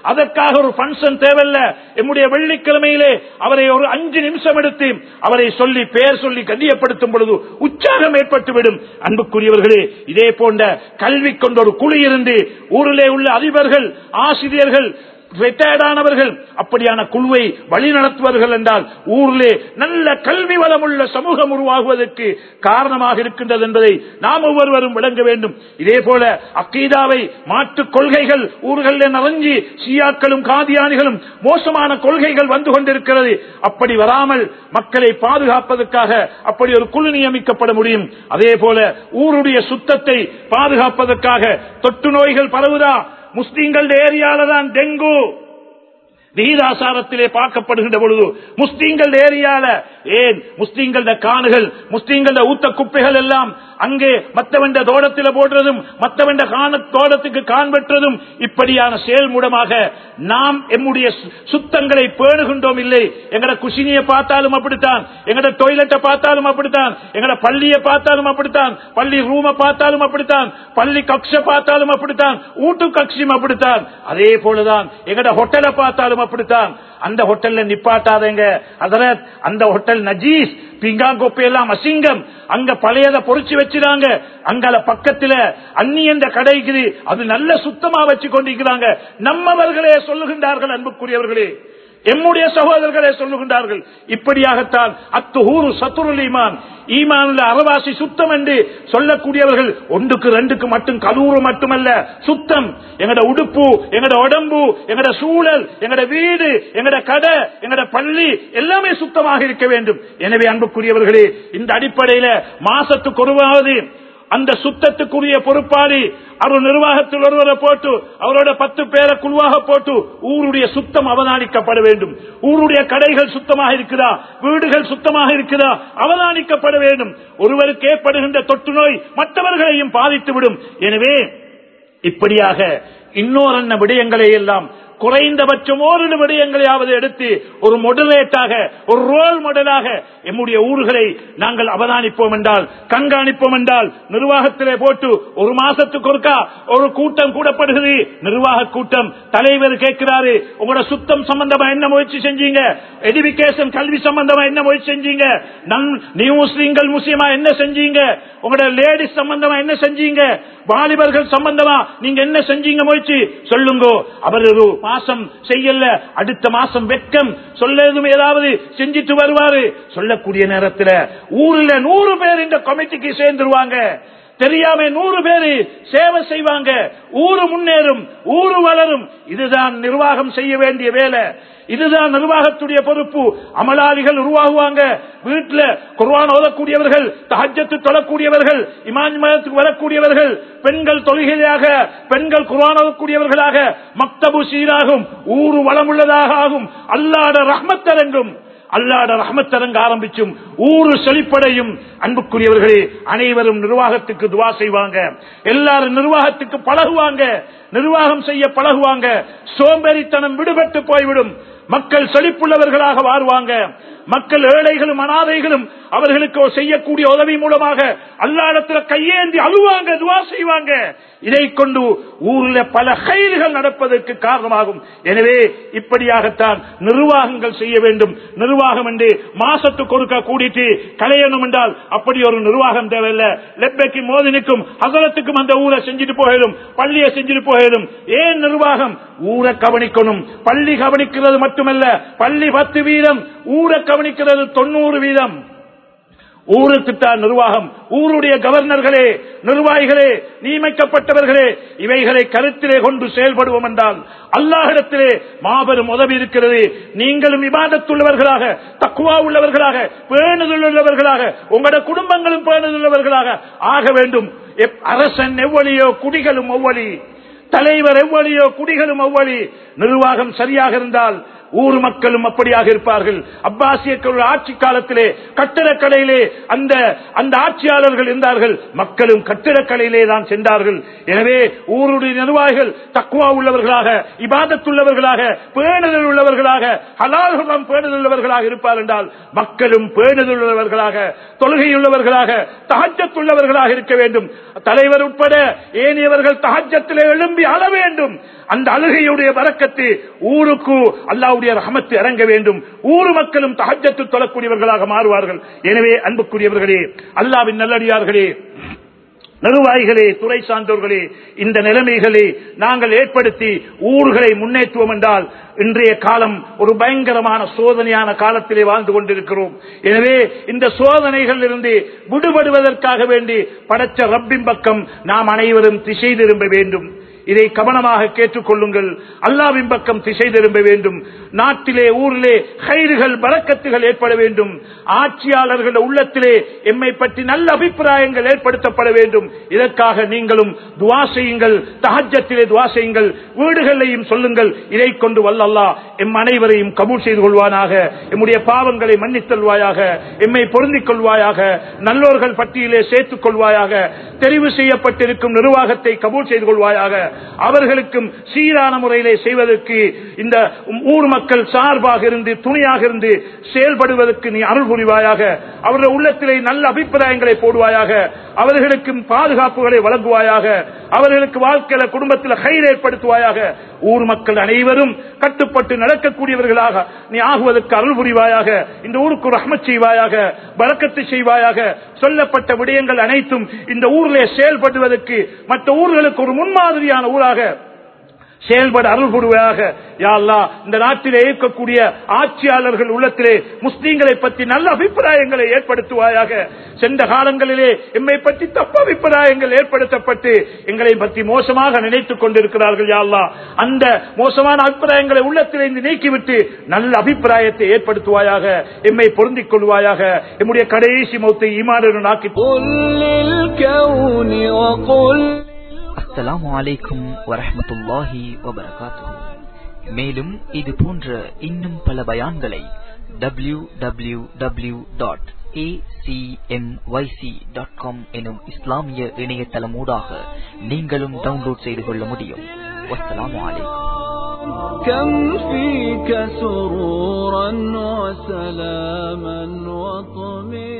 அதற்காக ஒரு பங்கன் தேவையில்ல எம்முடைய வெள்ளிக்கிழமையிலே அவரை ஒரு அஞ்சு நிமிஷம் எடுத்து அவரை சொல்லி பெயர் சொல்லி கண்ணியப்படுத்தும் பொழுது உற்சாகம் ஏற்பட்டுவிடும் அன்புக்குரியவர்களே இதே போன்ற கல்வி கொண்ட ஒரு குழு இருந்து ஊரிலே உள்ள அதிபர்கள் ஆசிரியர்கள் ரிட்டையர்டானவர்கள் அப்படியான குழுவை வழி நடத்துவார்கள் என்றால் ஊரிலே நல்ல கல்வி வளமுள்ள சமூகம் உருவாகுவதற்கு காரணமாக இருக்கின்றது என்பதை நாம் ஒவ்வொருவரும் விளங்க வேண்டும் இதே போல அக்கீதாவை மாற்றுக் கொள்கைகள் ஊர்களில் நிறைஞ்சி சியாக்களும் காதியானிகளும் மோசமான கொள்கைகள் வந்து கொண்டிருக்கிறது அப்படி வராமல் மக்களை பாதுகாப்பதற்காக அப்படி ஒரு குழு நியமிக்கப்பட முடியும் அதே போல ஊருடைய சுத்தத்தை பாதுகாப்பதற்காக தொற்று நோய்கள் பரவுதா முஸ்லீம்கள் ஏரியால தான் டெங்கு விகிதாசாரத்திலே பார்க்கப்படுகின்ற பொழுது முஸ்லீம்கள் ஏரியால ஏன் முஸ்லீம்கள காணுகள் முஸ்லீம்கள ஊத்த குப்பைகள் எல்லாம் அங்கே மத்தவண்ட தோட்டத்தில் போடுறதும் மத்தவண்ட காண தோட்டத்துக்கு காண்பற்றதும் இப்படியான செயல் மூலமாக நாம் எம்முடைய சு- சுத்தங்களை பேணுகின்றோம் இல்லை எங்கட குசினியை பார்த்தாலும் அப்படித்தான் எங்கட டொய்லெட்டை பார்த்தாலும் அப்படித்தான் எங்கட பள்ளியை பார்த்தாலும் அப்படித்தான் பள்ளி ரூமை பார்த்தாலும் அப்படித்தான் பள்ளி கக்ஷ பார்த்தாலும் அப்படித்தான் ஊட்டு கட்சியும் அப்படித்தான் அதே போலதான் எங்கட ஹோட்டலை பார்த்தாலும் அப்படித்தான் அந்த ஹோட்டல்ல நிப்பாட்டாதங்க அதர அந்த ஹோட்டல் நஜீஸ் பிங்காங்கோப்பை எல்லாம் அசிங்கம் அங்க பழையத பொறிச்சு வச்சிருக்காங்க அங்கல பக்கத்துல அன்னி என்ற கடைக்குது அது நல்ல சுத்தமா வச்சு கொண்டிருக்கிறாங்க நம்மவர்களே சொல்லுகின்றார்கள் அன்புக்குரியவர்களே எம்முடைய சகோதரர்களே சொல்லுகின்றார்கள் இப்படியாகத்தான் அத்துஹூரு சத்துருல் ஈமான் ஈமானுள்ள அறவாசி சுத்தம் என்று சொல்லக்கூடியவர்கள் ஒன்றுக்கு ரெண்டுக்கு மட்டும் கலூறு மட்டுமல்ல சுத்தம் எங்கட உடுப்பு எங்கட உடம்பு எங்கட சூழல் எங்கட வீடு எங்கட கடை எங்கட பள்ளி எல்லாமே சுத்தமாக இருக்க வேண்டும் எனவே அன்புக்குரியவர்களே இந்த அடிப்படையில மாசத்துக்கு ஒருவாவது அந்த சுத்தத்துக்குரிய பொறுப்பாளி அவர் நிர்வாகத்தில் ஒருவரை போட்டு அவரோட பத்து பேரை குழுவாக போட்டு ஊருடைய சுத்தம் அவதானிக்கப்பட வேண்டும் ஊருடைய கடைகள் சுத்தமாக இருக்குதா வீடுகள் சுத்தமாக இருக்குதா அவதானிக்கப்பட வேண்டும் ஒருவருக்கு ஏற்படுகின்ற தொற்று நோய் மற்றவர்களையும் பாதித்துவிடும் எனவே இப்படியாக இன்னொரு விடயங்களை எல்லாம் குறைந்தபட்சம் ஓரிரு விடயங்களையாவது எடுத்து ஒரு மொடலேட்டாக ஒரு ரோல் மாடலாக எம்முடைய ஊர்களை நாங்கள் அவதானிப்போம் என்றால் கண்காணிப்போம் என்றால் நிர்வாகத்திலே போட்டு ஒரு மாசத்துக்கு ஒருக்கா ஒரு கூட்டம் கூடப்படுகிறது நிர்வாக கூட்டம் தலைவர் கேட்கிறாரு உங்களோட சுத்தம் சம்பந்தமா என்ன முயற்சி செஞ்சீங்க எஜுகேஷன் கல்வி சம்பந்தமா என்ன முயற்சி செஞ்சீங்க நம் நியூ முஸ்லீம்கள் முஸ்லீமா என்ன செஞ்சீங்க உங்களோட லேடிஸ் சம்பந்தமா என்ன செஞ்சீங்க வாலிபர்கள் சம்பந்தமா நீங்க என்ன செஞ்சீங்க முயற்சி சொல்லுங்க அவர் ஒரு மாசம் செய்யல அடுத்த மாசம் வெட்கம் சொல்லதும் ஏதாவது செஞ்சிட்டு வருவாரு சொல்லக்கூடிய நேரத்தில் ஊர்ல நூறு பேர் இந்த கமிட்டிக்கு சேர்ந்துருவாங்க தெரியாம நூறு பேரு சேவை செய்வாங்க ஊரு முன்னேறும் ஊரு வளரும் இதுதான் நிர்வாகம் செய்ய வேண்டிய வேலை இதுதான் நிர்வாகத்துடைய பொறுப்பு அமலாளிகள் உருவாகுவாங்க வீட்டுல குர்வான் ஓதக்கூடியவர்கள் தஹஜத்து தொழக்கூடியவர்கள் இமான் மதத்துக்கு வரக்கூடியவர்கள் பெண்கள் தொழுகையாக பெண்கள் குர்வான் ஓதக்கூடியவர்களாக மக்தபு சீராகும் ஊரு வளமுள்ளதாக ஆகும் அல்லாட ரஹ்மத்தரங்கும் அல்லாட ரஹமத்தரங்க ஆரம்பிச்சும் ஊரு செழிப்படையும் அன்புக்குரியவர்களே அனைவரும் நிர்வாகத்துக்கு துவா செய்வாங்க எல்லாரும் நிர்வாகத்துக்கு பழகுவாங்க நிர்வாகம் செய்ய பழகுவாங்க சோம்பேறித்தனம் விடுபட்டு போய்விடும் மக்கள் செழிப்புள்ளவர்களாக வாழ்வாங்க மக்கள் ஏழைகளும் அனாதைகளும் அவர்களுக்கு செய்யக்கூடிய உதவி மூலமாக அல்லாடத்துல கையேந்தி அழுவாங்க துவா செய்வாங்க இதை கொண்டு ஊர்ல பல கைதுகள் நடப்பதற்கு காரணமாகும் எனவே இப்படியாகத்தான் நிர்வாகங்கள் செய்ய வேண்டும் நிர்வாகம் என்று மாசத்துக்கு ஒருக்கா கூடிட்டு கலையணும் என்றால் அப்படி ஒரு நிர்வாகம் தேவையில்லை லெப்பைக்கு மோதினுக்கும் அகலத்துக்கும் அந்த ஊரை செஞ்சுட்டு போயிடும் பள்ளியை செஞ்சுட்டு போயிடும் ஏன் நிர்வாகம் ஊரை கவனிக்கணும் பள்ளி கவனிக்கிறது மட்டுமல்ல பள்ளி பத்து வீதம் ஊரை கவனிக்கிறது தொண்ணூறு வீதம் ஊருக்குத்தான் நிர்வாகம் ஊருடைய கவர்னர்களே நிர்வாகிகளே நியமிக்கப்பட்டவர்களே இவைகளை கருத்திலே கொண்டு செயல்படுவோம் என்றால் அல்லாஹிடத்திலே மாபெரும் உதவி இருக்கிறது நீங்களும் விவாதத்துள்ளவர்களாக தக்குவா உள்ளவர்களாக பேணுதலுள்ளவர்களாக உங்களோட குடும்பங்களும் பேணுதலுள்ளவர்களாக ஆக வேண்டும் எப்- அரசன் எவ்வளியோ குடிகளும் ஒவ்வொலி தலைவர் எவ்வளியோ குடிகளும் அவ்வளி நிர்வாகம் சரியாக இருந்தால் ஊர் மக்களும் அப்படியாக இருப்பார்கள் அப்பாசியக்கள் ஆட்சி காலத்திலே கட்டிடக்கலையிலே அந்த அந்த ஆட்சியாளர்கள் இருந்தார்கள் மக்களும் கட்டிடக்கலையிலே தான் சென்றார்கள் எனவே ஊருடைய நிர்வாகிகள் தக்குவா உள்ளவர்களாக இபாதத்துள்ளவர்களாக பேணுதல் உள்ளவர்களாக ஹலால்களும் பேணுதல் உள்ளவர்களாக இருப்பார் என்றால் மக்களும் பேணுதல் உள்ளவர்களாக தொழுகையுள்ளவர்களாக தகஜத்துள்ளவர்களாக இருக்க வேண்டும் தலைவர் உட்பட ஏனியவர்கள் தகஜத்திலே எழும்பி அழ வேண்டும் அந்த அழுகையுடைய வரக்கத்து ஊருக்கு அல்லாவுடைய ரஹமத்து இறங்க வேண்டும் ஊர் மக்களும் தகஜத்து தொழக்கூடியவர்களாக மாறுவார்கள் எனவே அன்புக்குரியவர்களே அல்லாவின் நல்லடியார்களே நிர்வாகிகளே துறை சார்ந்தோர்களே இந்த நிலைமைகளை நாங்கள் ஏற்படுத்தி ஊர்களை முன்னேற்றுவோம் என்றால் இன்றைய காலம் ஒரு பயங்கரமான சோதனையான காலத்திலே வாழ்ந்து கொண்டிருக்கிறோம் எனவே இந்த சோதனைகள் இருந்து விடுபடுவதற்காக வேண்டி படைச்ச ரப்பின் பக்கம் நாம் அனைவரும் திசை திரும்ப வேண்டும் இதை கவனமாக கேட்டுக்கொள்ளுங்கள் அல்லாவின் பக்கம் திசை திரும்ப வேண்டும் நாட்டிலே ஊரிலே கயிறுகள் பறக்கத்துகள் ஏற்பட வேண்டும் ஆட்சியாளர்கள் உள்ளத்திலே எம்மை பற்றி நல்ல அபிப்பிராயங்கள் ஏற்படுத்தப்பட வேண்டும் இதற்காக நீங்களும் துவா செய்யுங்கள் தஹஜத்திலே துவா செய்யுங்கள் வீடுகளையும் சொல்லுங்கள் இதை கொண்டு வல்லல்லா எம் அனைவரையும் கபூல் செய்து கொள்வானாக எம்முடைய பாவங்களை மன்னித்தல்வாயாக எம்மை பொருந்திக் கொள்வாயாக நல்லோர்கள் பட்டியலே சேர்த்துக் கொள்வாயாக தெரிவு செய்யப்பட்டிருக்கும் நிர்வாகத்தை கபூல் செய்து கொள்வாயாக அவர்களுக்கும் சீரான முறையிலே செய்வதற்கு இந்த ஊர் மக்கள் சார்பாக இருந்து துணையாக இருந்து செயல்படுவதற்கு நீ அருள் புரிவாயாக அவருடைய உள்ளத்திலே நல்ல அபிப்பிராயங்களை போடுவாயாக அவர்களுக்கும் பாதுகாப்புகளை வழங்குவாயாக அவர்களுக்கு வாழ்க்கையில குடும்பத்தில் கயிறு ஏற்படுத்துவாயாக ஊர் மக்கள் அனைவரும் கட்டுப்பட்டு நடக்கக்கூடியவர்களாக நீ ஆகுவதற்கு அருள் புரிவாயாக இந்த ஊருக்கு ரஹ்மத் செய்வாயாக பறக்கத்து செய்வாயாக சொல்லப்பட்ட விடயங்கள் அனைத்தும் இந்த ஊரிலே செயல்படுவதற்கு மற்ற ஊர்களுக்கு ஒரு முன்மாதிரியான ஊராக செயல்பட அருள் புரிவாயாக யா அல்லாஹ் இந்த நாட்டிலே இருக்கக்கூடிய ஆட்சியாளர்கள் உள்ளத்திலே முஸ்லீம்களை பற்றி நல்ல அபிப்பிராயங்களை ஏற்படுத்துவாயாக சென்ற காலங்களிலே எம்மை பற்றி தப்பு அபிப்பிராயங்கள் ஏற்படுத்தப்பட்டு எங்களை பற்றி மோசமாக நினைத்துக் கொண்டிருக்கிறார்கள் யா அல்லாஹ் அந்த மோசமான அபிப்பிராயங்களை உள்ளத்திலே இருந்து நீக்கிவிட்டு நல்ல அபிப்பிராயத்தை ஏற்படுத்துவாயாக எம்மை பொருந்திக் கொள்வாயாக எம்முடைய கடைசி மௌத்தை ஈமானுடன் ஆக்கி قل للكون وقل அஸ்ஸலாமு அலைக்கும் வரஹ்மத்துல்லாஹி வபரகாத்துஹு மேலும் இது போன்ற இன்னும் பல பயான்களை டபிள்யூ டபிள்யூ டபிள்யூ டாட் எனும் இஸ்லாமிய இணையதளமூடாக நீங்களும் டவுன்லோட் செய்து கொள்ள முடியும் வஸ்ஸலாமு அலைக்கும் كم فيك سرورا وسلاما وطمئنا